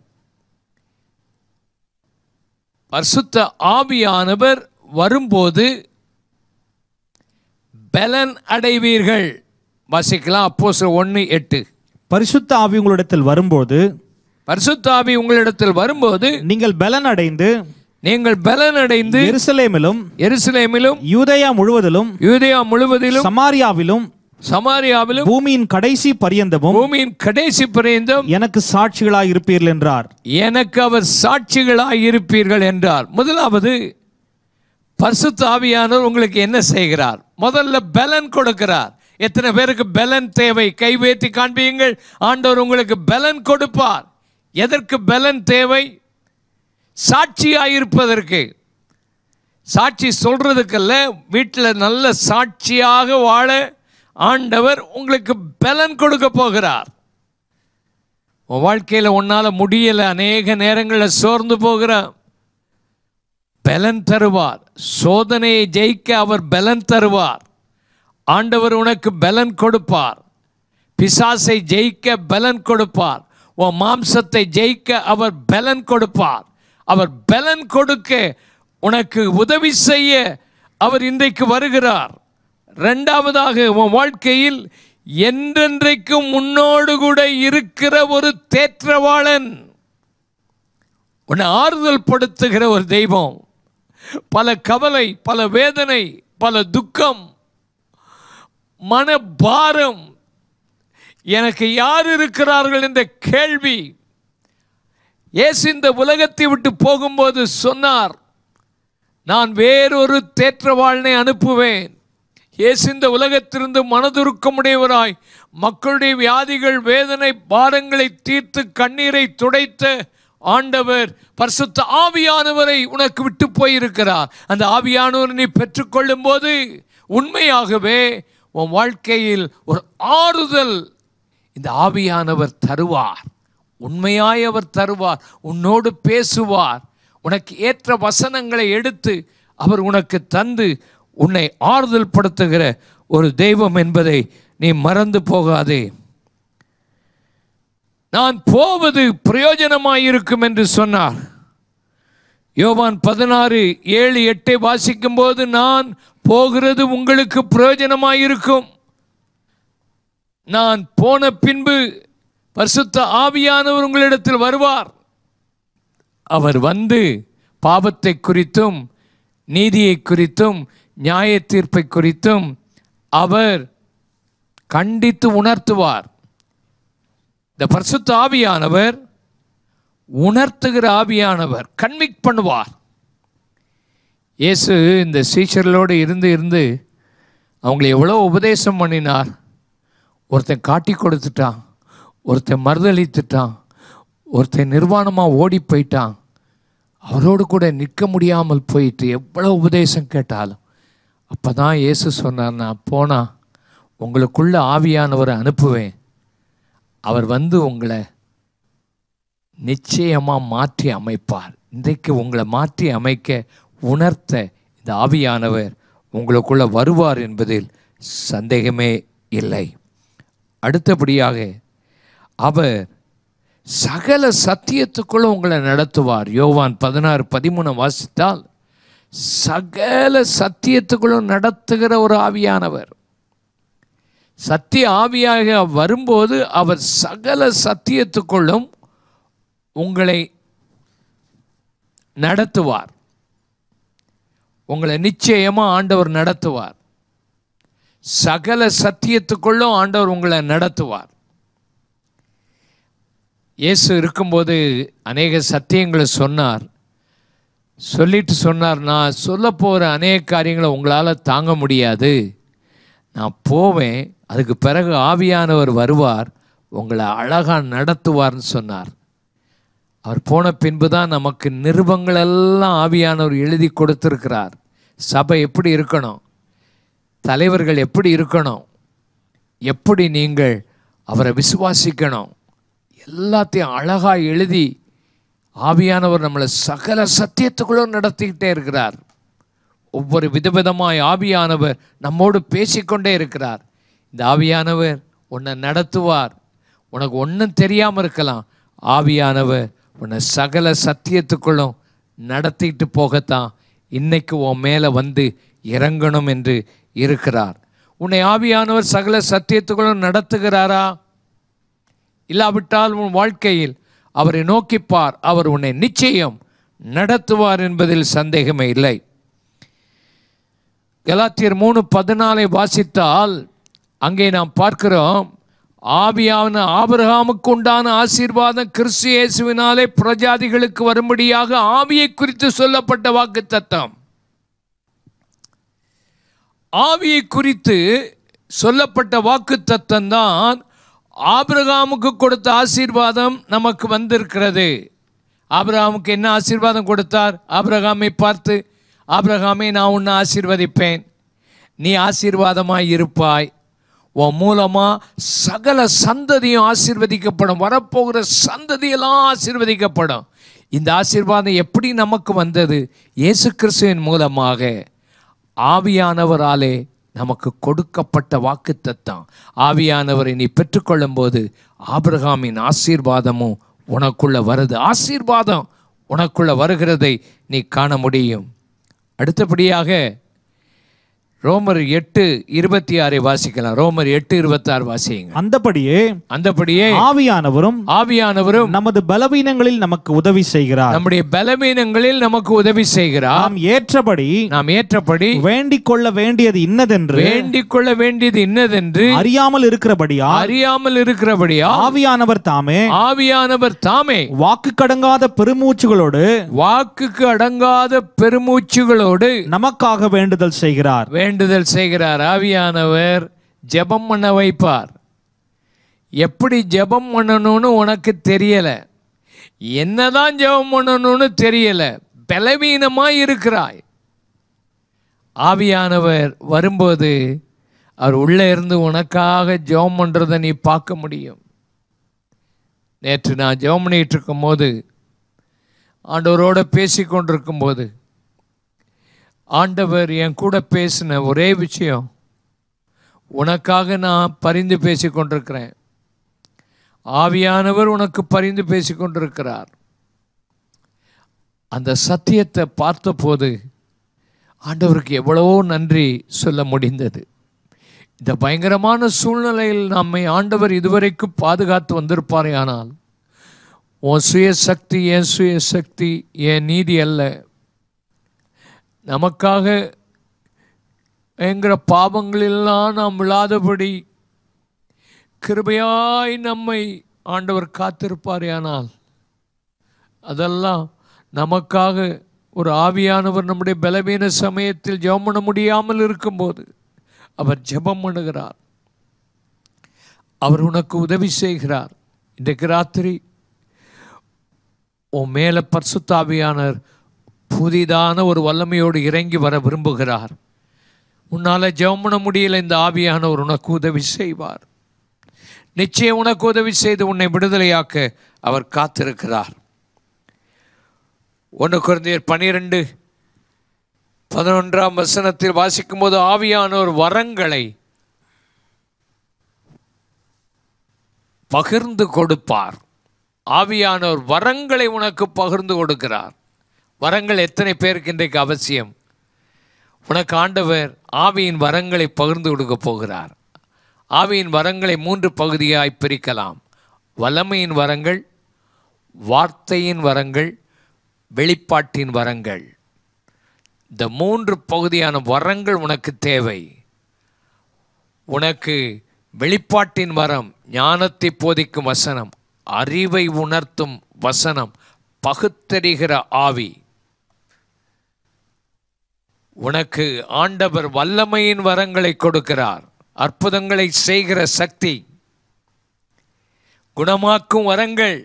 பரிசுத்த ஆவியானவர் வரும்போது பலன் அடைவீர்கள் வாசிக்கலாம் அப்போ ஒன்று எட்டு பரிசுத்த ஆவி உங்களிடத்தில் வரும்போது பரிசுத்த ஆவி உங்களிடத்தில் வரும்போது நீங்கள் பலன் அடைந்து நீங்கள் பலன் அடைந்து எருசலேமிலும் எருசலேமிலும் யூதேயா முழுவதிலும் யூதேயா முழுவதிலும் சமாரியாவிலும் சமாரியாவிலும் பூமியின் கடைசி பரியந்தமும் பூமியின் கடைசி பரியந்தம் எனக்கு சாட்சிகளாய் இருப்பீர்கள் என்றார் எனக்கு அவர் சாட்சிகளாய் இருப்பீர்கள் என்றார் முதலாவது பரிசுத்த ஆவியானவர் உங்களுக்கு என்ன செய்கிறார் முதல்ல பலன் கொடுக்கிறார் எத்தனை பேருக்கு பலன் தேவை கைவேத்தி காண்பியுங்கள் ஆண்டவர் உங்களுக்கு பலன் கொடுப்பார் எதற்கு பலன் தேவை சாட்சியாயிருப்பதற்கு சாட்சி சொல்றதுக்கல்ல வீட்டில் நல்ல சாட்சியாக வாழ ஆண்டவர் உங்களுக்கு பலன் கொடுக்க போகிறார் உன் வாழ்க்கையில் உன்னால் முடியலை அநேக நேரங்களில் சோர்ந்து போகிறான் பலன் தருவார் சோதனையை ஜெயிக்க அவர் பலன் தருவார் ஆண்டவர் உனக்கு பலன் கொடுப்பார் பிசாசை ஜெயிக்க பலன் கொடுப்பார் உன் மாம்சத்தை ஜெயிக்க அவர் பலன் கொடுப்பார் அவர் பலன் கொடுக்க உனக்கு உதவி செய்ய அவர் இன்றைக்கு வருகிறார் ரெண்டாவதாக உன் வாழ்க்கையில் என்றென்றைக்கும் முன்னோடு கூட இருக்கிற ஒரு தேற்றவாளன் உன்னை ஆறுதல் படுத்துகிற ஒரு தெய்வம் பல கவலை பல வேதனை பல துக்கம் மனபாரம் எனக்கு யார் இருக்கிறார்கள் என்ற கேள்வி இயேசு இந்த உலகத்தை விட்டு போகும்போது சொன்னார் நான் வேறொரு தேற்றவாளனை அனுப்புவேன் இயேசு இந்த உலகத்திலிருந்து மனதுருக்கமுடையவராய் மக்களுடைய வியாதிகள் வேதனை பாரங்களை தீர்த்து கண்ணீரை துடைத்த ஆண்டவர் பரிசுத்த ஆவியானவரை உனக்கு விட்டு போயிருக்கிறார் அந்த ஆவியானவரை நீ பெற்றுக்கொள்ளும் போது உண்மையாகவே உன் வாழ்க்கையில் ஒரு ஆறுதல் இந்த ஆவியானவர் தருவார் உண்மையாய் அவர் தருவார் உன்னோடு பேசுவார் உனக்கு ஏற்ற வசனங்களை எடுத்து அவர் உனக்கு தந்து உன்னை ஆறுதல் படுத்துகிற ஒரு தெய்வம் என்பதை நீ மறந்து போகாதே நான் போவது பிரயோஜனமாயிருக்கும் என்று சொன்னார் யோவான் பதினாறு ஏழு எட்டை வாசிக்கும் போது நான் போகிறது உங்களுக்கு பிரயோஜனமாயிருக்கும் நான் போன பின்பு பரிசுத்த ஆவியானவர் உங்களிடத்தில் வருவார் அவர் வந்து பாவத்தை குறித்தும் நீதியை குறித்தும் நியாய தீர்ப்பை குறித்தும் அவர் கண்டித்து உணர்த்துவார் இந்த பரிசுத்த ஆவியானவர் உணர்த்துகிற ஆவியானவர் கன்விக் பண்ணுவார் இயேசு இந்த சீஷர்களோடு இருந்து இருந்து அவங்களை எவ்வளோ உபதேசம் பண்ணினார் ஒருத்தன் காட்டி கொடுத்துட்டான் ஒருத்தன் மறுதளித்துட்டான் ஒருத்தன் நிர்வாணமாக ஓடி போயிட்டான் அவரோடு கூட நிற்க முடியாமல் போயிட்டு எவ்வளோ உபதேசம் கேட்டாலும் அப்போ தான் இயேசு சொன்னார் நான் போனால் உங்களுக்குள்ள ஆவியானவரை அனுப்புவேன் அவர் வந்து உங்களை நிச்சயமாக மாற்றி அமைப்பார் இன்றைக்கு உங்களை மாற்றி அமைக்க உணர்த்த இந்த ஆவியானவர் உங்களுக்குள்ள வருவார் என்பதில் சந்தேகமே இல்லை அடுத்தபடியாக அவர் சகல சத்தியத்துக்குள்ள உங்களை நடத்துவார் யோவான் பதினாறு பதிமூணு வாசித்தால் சகல சத்தியத்துக்குள்ளும் நடத்துகிற ஒரு ஆவியானவர் சத்திய ஆவியாக வரும்போது அவர் சகல சத்தியத்துக்குள்ளும் உங்களை நடத்துவார் உங்களை நிச்சயமா ஆண்டவர் நடத்துவார் சகல சத்தியத்துக்குள்ளும் ஆண்டவர் உங்களை நடத்துவார் இயேசு இருக்கும்போது அநேக சத்தியங்களை சொன்னார் சொல்லிட்டு சொன்னார் நான் சொல்ல போகிற அநேக காரியங்களை உங்களால் தாங்க முடியாது நான் போவேன் அதுக்கு பிறகு ஆவியானவர் வருவார் உங்களை அழகாக நடத்துவார்னு சொன்னார் அவர் போன பின்பு தான் நமக்கு நிருபங்கள் எல்லாம் ஆவியானவர் எழுதி கொடுத்துருக்கிறார் சபை எப்படி இருக்கணும் தலைவர்கள் எப்படி இருக்கணும் எப்படி நீங்கள் அவரை விசுவாசிக்கணும் எல்லாத்தையும் அழகாக எழுதி ஆவியானவர் நம்மளை சகல சத்தியத்துக்குள்ளும் நடத்திக்கிட்டே இருக்கிறார் ஒவ்வொரு விதவிதமாய் ஆவியானவர் நம்மோடு பேசிக்கொண்டே இருக்கிறார் இந்த ஆவியானவர் உன்னை நடத்துவார் உனக்கு ஒன்றும் தெரியாமல் இருக்கலாம் ஆவியானவர் உன்னை சகல சத்தியத்துக்குள்ளும் நடத்திட்டு போகத்தான் இன்னைக்கு உன் மேலே வந்து இறங்கணும் என்று இருக்கிறார் உன்னை ஆவியானவர் சகல சத்தியத்துக்குள்ளும் நடத்துகிறாரா இல்லாவிட்டால் உன் வாழ்க்கையில் அவரை நோக்கிப்பார் அவர் உன்னை நிச்சயம் நடத்துவார் என்பதில் சந்தேகமே இல்லை கலாத்தியர் மூணு பதினாலை வாசித்தால் அங்கே நாம் பார்க்கிறோம் ஆவியான ஆபிரகாமுக்கு உண்டான ஆசீர்வாதம் கிறிஸ்து இயேசுவினாலே பிரஜாதிகளுக்கு வரும்படியாக ஆவியை குறித்து சொல்லப்பட்ட வாக்கு தத்தம் ஆவியை குறித்து சொல்லப்பட்ட வாக்கு தத்தம் தான் ஆபிரகாமுக்கு கொடுத்த ஆசீர்வாதம் நமக்கு வந்திருக்கிறது ஆபிரகாமுக்கு என்ன ஆசீர்வாதம் கொடுத்தார் ஆபிரகாமை பார்த்து ஆபிரகாமை நான் உன்னை ஆசீர்வதிப்பேன் நீ ஆசீர்வாதமாய் இருப்பாய் உன் மூலமா சகல சந்ததியும் ஆசீர்வதிக்கப்படும் வரப்போகிற சந்ததியெல்லாம் ஆசீர்வதிக்கப்படும் இந்த ஆசீர்வாதம் எப்படி நமக்கு வந்தது இயேசு கிறிஸ்துவின் மூலமாக ஆவியானவராலே நமக்கு கொடுக்கப்பட்ட வாக்குத்தத்தம் ஆவியானவரை நீ பெற்றுக்கொள்ளும் போது ஆபிரகாமின் ஆசீர்வாதமும் உனக்குள்ள வருது ஆசீர்வாதம் உனக்குள்ள வருகிறதை நீ காண முடியும் அடுத்தபடியாக ரோமர் எட்டு இருபத்தி ஆறை வாசிக்கலாம் ரோமர் எட்டு இருபத்தாறு வாசியுங்க அந்தபடியே அந்தபடியே ஆவியானவரும் ஆவியானவரும் நமது பலவீனங்களில் நமக்கு உதவி செய்கிறார் நம்முடைய பலவீனங்களில் நமக்கு உதவி செய்கிறார் நாம் ஏற்றபடி நாம் ஏற்றபடி வேண்டிக் கொள்ள வேண்டியது இன்னதென்று வேண்டிக் கொள்ள வேண்டியது இன்னதென்று அறியாமல் இருக்கிறபடியா அறியாமல் இருக்கிறபடியா ஆவியானவர் தாமே ஆவியானவர் தாமே வாக்கு கடங்காத பெருமூச்சுகளோடு வாக்குக்கு அடங்காத பெருமூச்சுகளோடு நமக்காக வேண்டுதல் செய்கிறார் வேண்டுதல் செய்கிறார் ஆவியானவர் ஜெபம் பண்ண வைப்பார் எப்படி ஜெபம் பண்ணணும்னு உனக்கு தெரியல என்னதான் ஜெபம் பண்ணணும்னு தெரியல பலவீனமாய் இருக்கிறாய் ஆவியானவர் வரும்போது அவர் உள்ளே இருந்து உனக்காக ஜெபம் பண்ணுறதை நீ பார்க்க முடியும் நேற்று நான் ஜெபம் பண்ணிட்டு இருக்கும்போது ஆண்டவரோட பேசி கொண்டிருக்கும்போது ஆண்டவர் என் கூட பேசின ஒரே விஷயம் உனக்காக நான் பரிந்து பேசி கொண்டிருக்கிறேன் ஆவியானவர் உனக்கு பரிந்து பேசி கொண்டிருக்கிறார் அந்த சத்தியத்தை பார்த்தபோது ஆண்டவருக்கு எவ்வளவோ நன்றி சொல்ல முடிந்தது இந்த பயங்கரமான சூழ்நிலையில் நம்மை ஆண்டவர் இதுவரைக்கும் பாதுகாத்து வந்திருப்பாரே ஆனால் உன் சுய சக்தி என் சுய சக்தி என் நீதி அல்ல நமக்காக என்கிற பாவங்களெல்லாம் நாம் விழாதபடி கிருபையாய் நம்மை ஆண்டவர் காத்திருப்பாரே ஆனால் அதெல்லாம் நமக்காக ஒரு ஆவியானவர் நம்முடைய பலவீன சமயத்தில் ஜெபம் பண்ண முடியாமல் இருக்கும்போது அவர் ஜெபம் பண்ணுகிறார் அவர் உனக்கு உதவி செய்கிறார் இன்றைக்கு ராத்திரி உன் மேலே பரிசுத்தாவியானர் புதிதான ஒரு வல்லமையோடு இறங்கி வர விரும்புகிறார் உன்னால் ஜெபம் பண்ண முடியல இந்த ஆவியானவர் உனக்கு உதவி செய்வார் நிச்சயம் உனக்கு உதவி செய்து உன்னை விடுதலையாக்க அவர் காத்திருக்கிறார் ஒன்று குழந்தையர் பனிரெண்டு பதினொன்றாம் வசனத்தில் வாசிக்கும்போது ஆவியானோர் வரங்களை பகிர்ந்து கொடுப்பார் ஆவியானோர் வரங்களை உனக்கு பகிர்ந்து கொடுக்கிறார் வரங்கள் எத்தனை பேருக்கு இன்றைக்கு அவசியம் உனக்கு ஆண்டவர் ஆவியின் வரங்களை பகிர்ந்து கொடுக்க போகிறார் ஆவியின் வரங்களை மூன்று பகுதியாய் பிரிக்கலாம் வல்லமையின் வரங்கள் வார்த்தையின் வரங்கள் வெளிப்பாட்டின் வரங்கள் இந்த மூன்று பகுதியான வரங்கள் உனக்கு தேவை உனக்கு வெளிப்பாட்டின் வரம் ஞானத்தை போதிக்கும் வசனம் அறிவை உணர்த்தும் வசனம் பகுத்தறிகிற ஆவி உனக்கு ஆண்டவர் வல்லமையின் வரங்களை கொடுக்கிறார் அற்புதங்களை செய்கிற சக்தி குணமாக்கும் வரங்கள்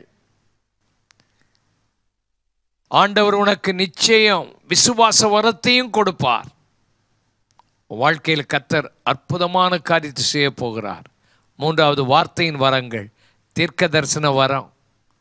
ஆண்டவர் உனக்கு நிச்சயம் விசுவாச வரத்தையும் கொடுப்பார் வாழ்க்கையில் கத்தர் அற்புதமான காரியத்தை செய்ய போகிறார் மூன்றாவது வார்த்தையின் வரங்கள் தீர்க்க தரிசன வரம்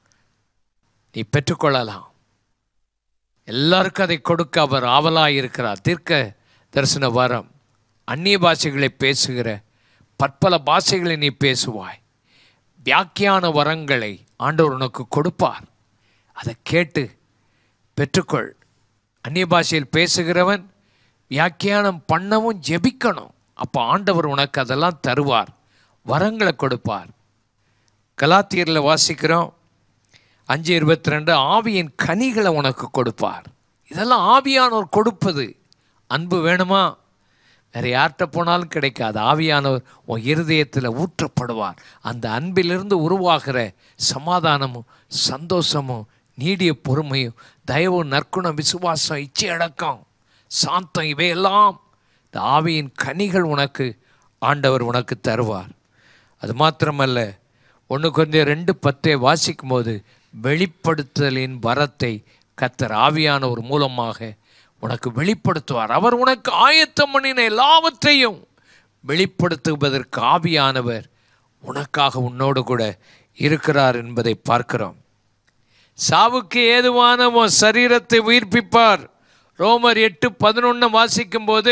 நீ பெற்றுக்கொள்ளலாம் எல்லாருக்கும் அதை கொடுக்க அவர் ஆவலாய் இருக்கிறார் தீர்க்க தரிசன வரம் அந்நிய பாஷைகளை பேசுகிற பற்பல பாஷைகளை நீ பேசுவாய் வியாக்கியான வரங்களை ஆண்டவர் உனக்கு கொடுப்பார் அதை கேட்டு பெற்றுக்கொள் அந்நிய பாஷையில் பேசுகிறவன் வியாக்கியானம் பண்ணவும் ஜெபிக்கணும் அப்போ ஆண்டவர் உனக்கு அதெல்லாம் தருவார் வரங்களை கொடுப்பார் கலாத்தியரில் வாசிக்கிறோம் அஞ்சு இருபத்தி ரெண்டு ஆவியின் கனிகளை உனக்கு கொடுப்பார் இதெல்லாம் ஆவியானவர் கொடுப்பது அன்பு வேணுமா வேறு யார்கிட்ட போனாலும் கிடைக்காது ஆவியானவர் உன் இருதயத்தில் ஊற்றப்படுவார் அந்த அன்பிலிருந்து உருவாகிற சமாதானமும் சந்தோஷமும் நீடிய பொறுமையும் தயவு நற்குணம் விசுவாசம் இச்சை அடக்கம் சாந்தம் இவையெல்லாம் இந்த ஆவியின் கனிகள் உனக்கு ஆண்டவர் உனக்கு தருவார் அது மாத்திரமல்ல ஒன்று கொஞ்சம் ரெண்டு பத்தை வாசிக்கும் போது வெளிப்படுத்தலின் வரத்தை கத்தர் ஆவியானவர் மூலமாக உனக்கு வெளிப்படுத்துவார் அவர் உனக்கு ஆயத்தம் பண்ணின எல்லாவற்றையும் வெளிப்படுத்துவதற்கு ஆவியானவர் உனக்காக உன்னோடு கூட இருக்கிறார் என்பதை பார்க்கிறோம் சாவுக்கு ஏதுவான உன் சரீரத்தை உயிர்ப்பிப்பார் ரோமர் எட்டு பதினொன்று வாசிக்கும் போது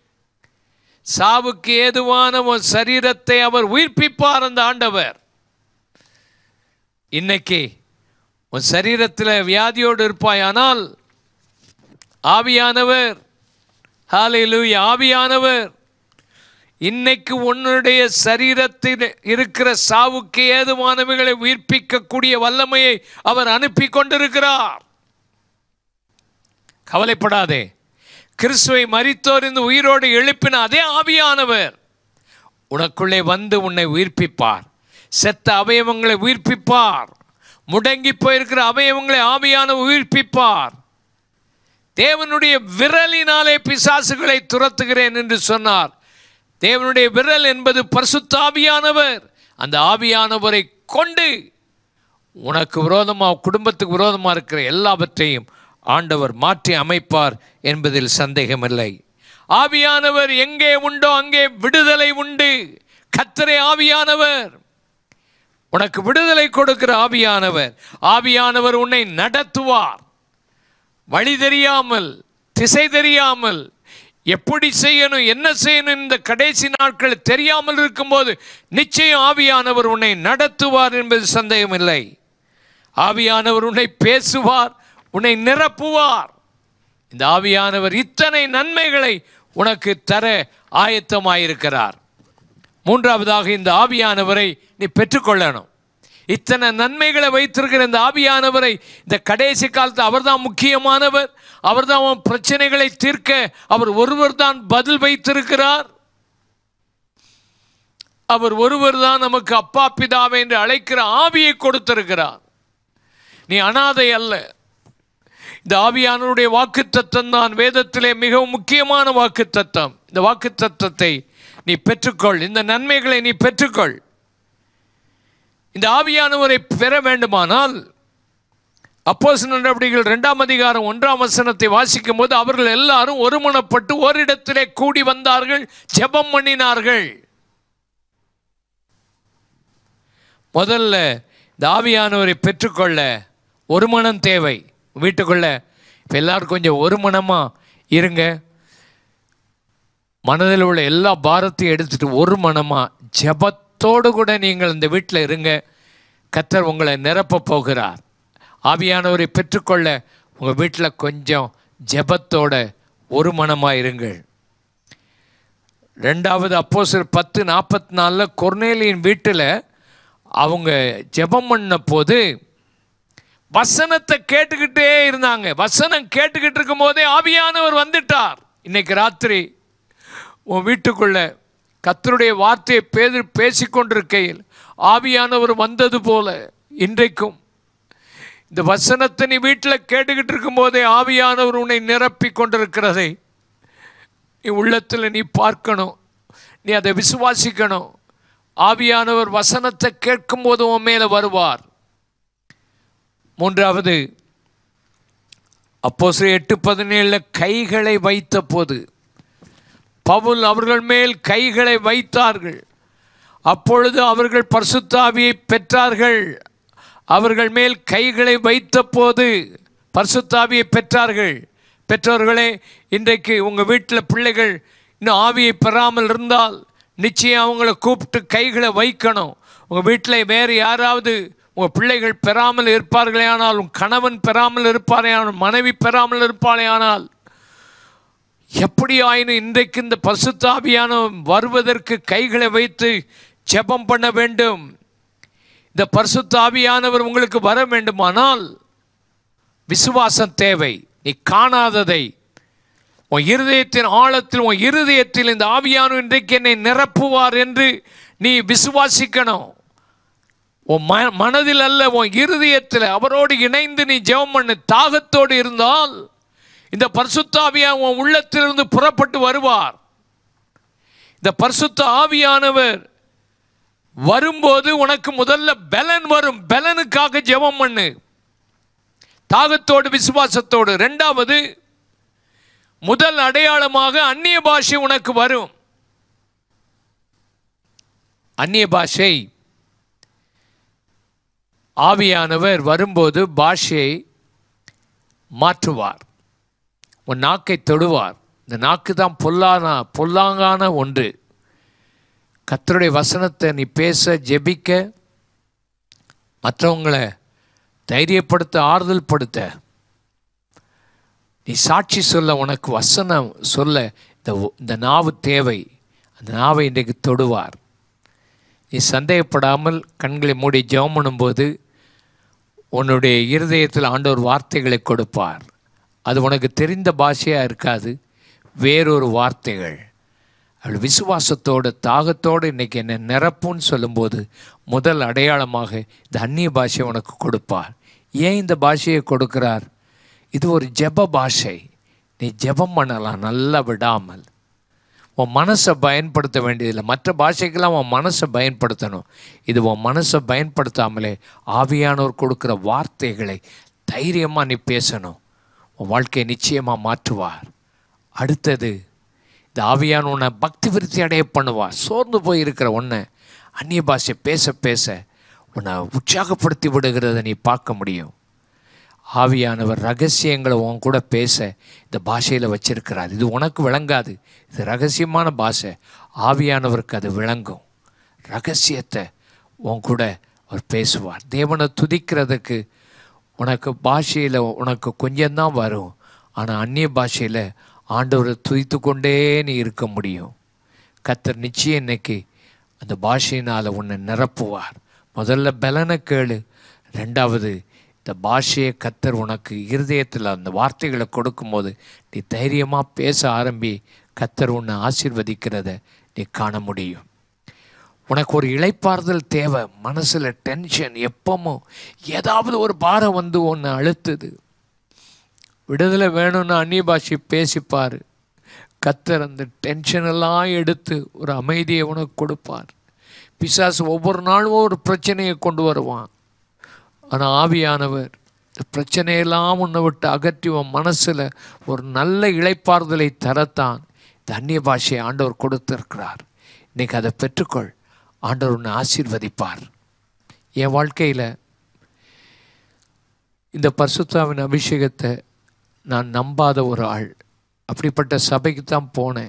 சாவுக்கு ஏதுவான உன் சரீரத்தை அவர் உயிர்ப்பிப்பார் அந்த ஆண்டவர் இன்னைக்கு உன் சரீரத்தில் வியாதியோடு இருப்பாயானால் ஆவியானவர் ஹalleluya ஆவியானவர் இன்னைக்கு உன்னுடைய சரீரத்தில் இருக்கிற சாவுக்கு ஏதுவானவைகளை உயிர்ப்பிக்கக்கூடிய வல்லமையை அவர் அனுப்பி கொண்டிருக்கிறார் கவலைப்படாதே கிறிஸ்துவை மரித்தோர் இந்த உயிரோடு எழுப்பின அதே ஆவியானவர் உனக்குள்ளே வந்து உன்னை உயிர்ப்பிப்பார் செத்த அவயவங்களை உயிர்ப்பிப்பார் முடங்கி போயிருக்கிற அவயவங்களை ஆவியான உயிர்ப்பிப்பார் தேவனுடைய விரலினாலே பிசாசுகளை துரத்துகிறேன் என்று சொன்னார் தேவனுடைய விரல் என்பது பரிசுத்தாவியானவர் அந்த ஆவியானவரை கொண்டு உனக்கு விரோதமாக குடும்பத்துக்கு விரோதமாக இருக்கிற எல்லாவற்றையும் ஆண்டவர் மாற்றி அமைப்பார் என்பதில் சந்தேகமில்லை ஆவியானவர் எங்கே உண்டோ அங்கே விடுதலை உண்டு கத்தரை ஆவியானவர் உனக்கு விடுதலை கொடுக்கிற ஆவியானவர் ஆவியானவர் உன்னை நடத்துவார் வழி தெரியாமல் திசை தெரியாமல் எப்படி செய்யணும் என்ன செய்யணும் இந்த கடைசி நாட்கள் தெரியாமல் இருக்கும்போது நிச்சயம் ஆவியானவர் உன்னை நடத்துவார் என்பது சந்தேகமில்லை ஆவியானவர் உன்னை பேசுவார் உன்னை நிரப்புவார் இந்த ஆவியானவர் இத்தனை நன்மைகளை உனக்கு தர ஆயத்தமாயிருக்கிறார் மூன்றாவதாக இந்த ஆவியானவரை நீ பெற்றுக்கொள்ளணும் இத்தனை நன்மைகளை வைத்திருக்கிற இந்த ஆவியானவரை இந்த கடைசி காலத்து அவர்தான் முக்கியமானவர் அவர்தான் உன் பிரச்சனைகளை தீர்க்க அவர் ஒருவர் தான் பதில் வைத்திருக்கிறார் அவர் ஒருவர் தான் நமக்கு அப்பா பிதாவை என்று அழைக்கிற ஆவியை கொடுத்திருக்கிறார் நீ அனாதை அல்ல இந்த ஆவியானவருடைய வாக்கு தத்தம் தான் வேதத்திலே மிகவும் முக்கியமான வாக்கு தத்தம் இந்த வாக்கு தத்தத்தை நீ பெற்றுக்கொள் இந்த நன்மைகளை நீ பெற்றுக்கொள் இந்த ஆவியானவரை பெற வேண்டுமானால் அப்போஸ் நடவடிக்கைகள் இரண்டாம் அதிகாரம் ஒன்றாம் வசனத்தை வாசிக்கும் போது அவர்கள் எல்லாரும் ஒருமனப்பட்டு ஓரிடத்திலே கூடி வந்தார்கள் ஜெபம் பண்ணினார்கள் முதல்ல இந்த ஆவியானவரை பெற்றுக்கொள்ள ஒரு மனம் தேவை வீட்டுக்குள்ள இப்போ எல்லாரும் கொஞ்சம் ஒரு மனமாக இருங்க மனதில் உள்ள எல்லா பாரத்தையும் எடுத்துட்டு ஒரு மனமாக ஜெபத்தோடு கூட நீங்கள் இந்த வீட்டில் இருங்க கத்தர் உங்களை நிரப்ப போகிறார் ஆவியானவரை பெற்றுக்கொள்ள உங்கள் வீட்டில் கொஞ்சம் ஜெபத்தோட ஒரு மனமாக இருங்கள் ரெண்டாவது அப்போஸ்தலர் பத்து நாற்பத்தி நாலில் கொர்னேலியின் வீட்டில் அவங்க ஜெபம் பண்ண போது வசனத்தை கேட்டுக்கிட்டே இருந்தாங்க வசனம் கேட்டுக்கிட்டு இருக்கும் போதே ஆவியானவர் வந்துட்டார் இன்னைக்கு ராத்திரி உன் வீட்டுக்குள்ள கத்தருடைய வார்த்தையை பேசி பேசிக்கொண்டிருக்கையில் ஆவியானவர் வந்தது போல இன்றைக்கும் இந்த வசனத்தை நீ வீட்டில் கேட்டுக்கிட்டு இருக்கும்போதே ஆவியானவர் உன்னை நிரப்பி கொண்டிருக்கிறதை நீ உள்ளத்தில் நீ பார்க்கணும் நீ அதை விசுவாசிக்கணும் ஆவியானவர் வசனத்தை கேட்கும்போது உன் மேலே வருவார் மூன்றாவது அப்போ எட்டு பதினேழில் கைகளை வைத்த போது பவுல் அவர்கள் மேல் கைகளை வைத்தார்கள் அப்பொழுது அவர்கள் பரிசுத்தாவியை பெற்றார்கள் அவர்கள் மேல் கைகளை வைத்த போது பரிசுத்தாவியை பெற்றார்கள் பெற்றோர்களே இன்றைக்கு உங்கள் வீட்டில் பிள்ளைகள் இன்னும் ஆவியை பெறாமல் இருந்தால் நிச்சயம் அவங்கள கூப்பிட்டு கைகளை வைக்கணும் உங்கள் வீட்டில் வேறு யாராவது உங்கள் பிள்ளைகள் பெறாமல் இருப்பார்களே ஆனால் உன் கணவன் பெறாமல் இருப்பாரே ஆனால் மனைவி பெறாமல் இருப்பாரே ஆனால் எப்படி ஆயினும் இன்றைக்கு இந்த பசுத்தாபியான வருவதற்கு கைகளை வைத்து ஜெபம் பண்ண வேண்டும் இந்த பரிசுத்தாவியானவர் உங்களுக்கு வர வேண்டுமானால் விசுவாசம் தேவை நீ காணாததை உன் இருதயத்தின் ஆழத்தில் உன் இருதயத்தில் இந்த ஆவியானவர் இன்றைக்கு என்னை நிரப்புவார் என்று நீ விசுவாசிக்கணும் உன் ம மனதில் அல்ல உன் இருதயத்தில் அவரோடு இணைந்து நீ ஜெபம் பண்ணு தாகத்தோடு இருந்தால் இந்த பரிசுத்த ஆவியா உன் உள்ளத்திலிருந்து புறப்பட்டு வருவார் இந்த பரிசுத்த ஆவியானவர் வரும்போது உனக்கு முதல்ல பலன் வரும் பலனுக்காக ஜெபம் பண்ணு தாகத்தோடு விசுவாசத்தோடு ரெண்டாவது முதல் அடையாளமாக அந்நிய பாஷை உனக்கு வரும் அந்நிய பாஷை ஆவியானவர் வரும்போது பாஷையை மாற்றுவார் உன் நாக்கை தொடுவார் இந்த நாக்கு தான் பொல்லானா பொல்லாங்கான ஒன்று கத்தருடைய வசனத்தை நீ பேச ஜெபிக்க மற்றவங்களை தைரியப்படுத்த ஆறுதல் படுத்த நீ சாட்சி சொல்ல உனக்கு வசனம் சொல்ல இந்த ஒ- இந்த நாவு தேவை அந்த நாவை இன்றைக்கு தொடுவார் நீ சந்தேகப்படாமல் கண்களை மூடி ஜெபம் பண்ணும்போது உன்னுடைய இருதயத்தில் ஆண்டவர் வார்த்தைகளை கொடுப்பார் அது உனக்கு தெரிந்த பாஷையாக இருக்காது வேறொரு வார்த்தைகள் அவள் விசுவாசத்தோட தாகத்தோடு இன்னைக்கு என்னை நிரப்புன்னு சொல்லும்போது முதல் அடையாளமாக இந்த அந்நிய பாஷையை உனக்கு கொடுப்பார் ஏன் இந்த பாஷையை கொடுக்கிறார் இது ஒரு ஜெப பாஷை நீ ஜெபம் பண்ணலாம் நல்லா விடாமல் உன் மனசை பயன்படுத்த வேண்டியதில்லை மற்ற பாஷைக்கெல்லாம் உன் மனசை பயன்படுத்தணும் இது உன் மனசை பயன்படுத்தாமலே ஆவியானவர் கொடுக்குற வார்த்தைகளை தைரியமாக நீ பேசணும் உன் வாழ்க்கையை நிச்சயமாக மாற்றுவார் அடுத்தது இந்த ஆவியான உன்னை பக்தி விருத்தி அடைய பண்ணுவார் சோர்ந்து போய் இருக்கிற உன்னை அந்நிய பாஷை பேச பேச உன்னை உற்சாகப்படுத்தி விடுகிறத நீ பார்க்க முடியும் ஆவியானவர் ரகசியங்களை உன் கூட பேச இந்த பாஷையில் வச்சிருக்கிறார் இது உனக்கு விளங்காது இது ரகசியமான பாஷை ஆவியானவருக்கு அது விளங்கும் ரகசியத்தை உன் கூட அவர் பேசுவார் தேவனை துதிக்கிறதுக்கு உனக்கு பாஷையில் உனக்கு கொஞ்சம்தான் வரும் ஆனால் அந்நிய பாஷையில் ஆண்டவரை துதித்து கொண்டே நீ இருக்க முடியும் கத்தர் நிச்சயம் இன்னைக்கு அந்த பாஷையினால் உன்னை நிரப்புவார் முதல்ல பலனை கேளு ரெண்டாவது இந்த பாஷையை கத்தர் உனக்கு இருதயத்தில் அந்த வார்த்தைகளை கொடுக்கும்போது நீ தைரியமாக பேச ஆரம்பி கத்தர் உன்னை ஆசீர்வதிக்கிறத நீ காண முடியும் உனக்கு ஒரு இளைப்பாறுதல் தேவை மனசில் டென்ஷன் எப்பவும் ஏதாவது ஒரு பாரம் வந்து உன்னை அழுத்துது விடுதலை வேணும்னு அந்நிய பாஷை பேசிப்பார் கத்தர் அந்த டென்ஷன் எல்லாம் எடுத்து ஒரு அமைதியை உனக்கு கொடுப்பார் பிசாசு ஒவ்வொரு நாளும் ஒரு பிரச்சனையை கொண்டு வருவான் ஆனால் ஆவியானவர் இந்த பிரச்சனையெல்லாம் உன்னை விட்டு அகற்றி உன் மனசில் ஒரு நல்ல இளைப்பாறுதலை தரத்தான் இந்த அந்நிய பாஷையை ஆண்டவர் கொடுத்திருக்கிறார் இன்னைக்கு அதை பெற்றுக்கொள் ஆண்டவர் உன்னை ஆசீர்வதிப்பார் என் வாழ்க்கையில் இந்த பரிசுத்தாவின் அபிஷேகத்தை நான் நம்பாத ஒரு ஆள் அப்படிப்பட்ட சபைக்கு தான் போனேன்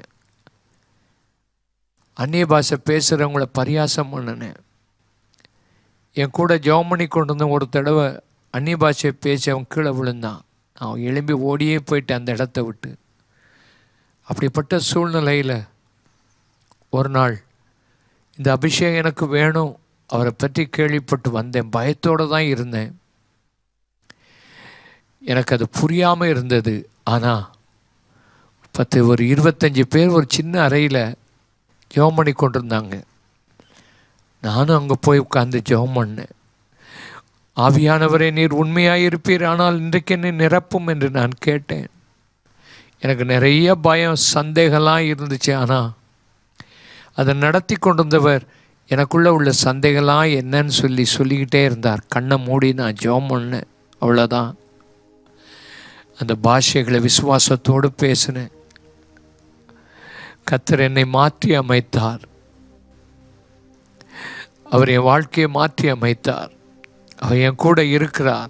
அந்நிய பாஷை பேசுகிறவங்கள பரியாசம் பண்ணினேன் என் கூட ஜெபம் பண்ணி கொண்டு வந்த ஒரு தடவை அந்நிய பாஷையை பேசி அவன் கீழே விழுந்தான் அவன் எழும்பி ஓடியே போயிட்டு அந்த இடத்த விட்டு அப்படிப்பட்ட சூழ்நிலையில் ஒரு நாள் இந்த அபிஷேகம் எனக்கு வேணும் அவரை பற்றி கேள்விப்பட்டு வந்தேன் பயத்தோடு தான் இருந்தேன் எனக்கு அது புரியாமல் இருந்தது ஆனால் பத்து ஒரு இருபத்தஞ்சி பேர் ஒரு சின்ன அறையில் ஜெபம் பண்ணி கொண்டிருந்தாங்க நானும் அங்கே போய் உட்காந்து ஜெபம் பண்ணேன் ஆவியானவரே நீர் உண்மையாக இருப்பீர் ஆனால் இன்றைக்கு என்னை நிரப்பும் என்று நான் கேட்டேன் எனக்கு நிறைய பயம் சந்தேகம்லாம் இருந்துச்சு ஆனால் அதை நடத்தி கொண்டிருந்தவர் எனக்குள்ளே உள்ள சந்தேகம்லாம் என்னன்னு சொல்லி சொல்லிக்கிட்டே இருந்தார் கண்ணை மூடி நான் ஜெபம் பண்ணேன் அவ்வளோதான் அந்த பாஷைகளை விசுவாசத்தோடு பேசினேன் கத்தர் என்னை மாற்றி அமைத்தார் அவர் என் வாழ்க்கையை மாற்றி அமைத்தார் அவர் என் கூட இருக்கிறார்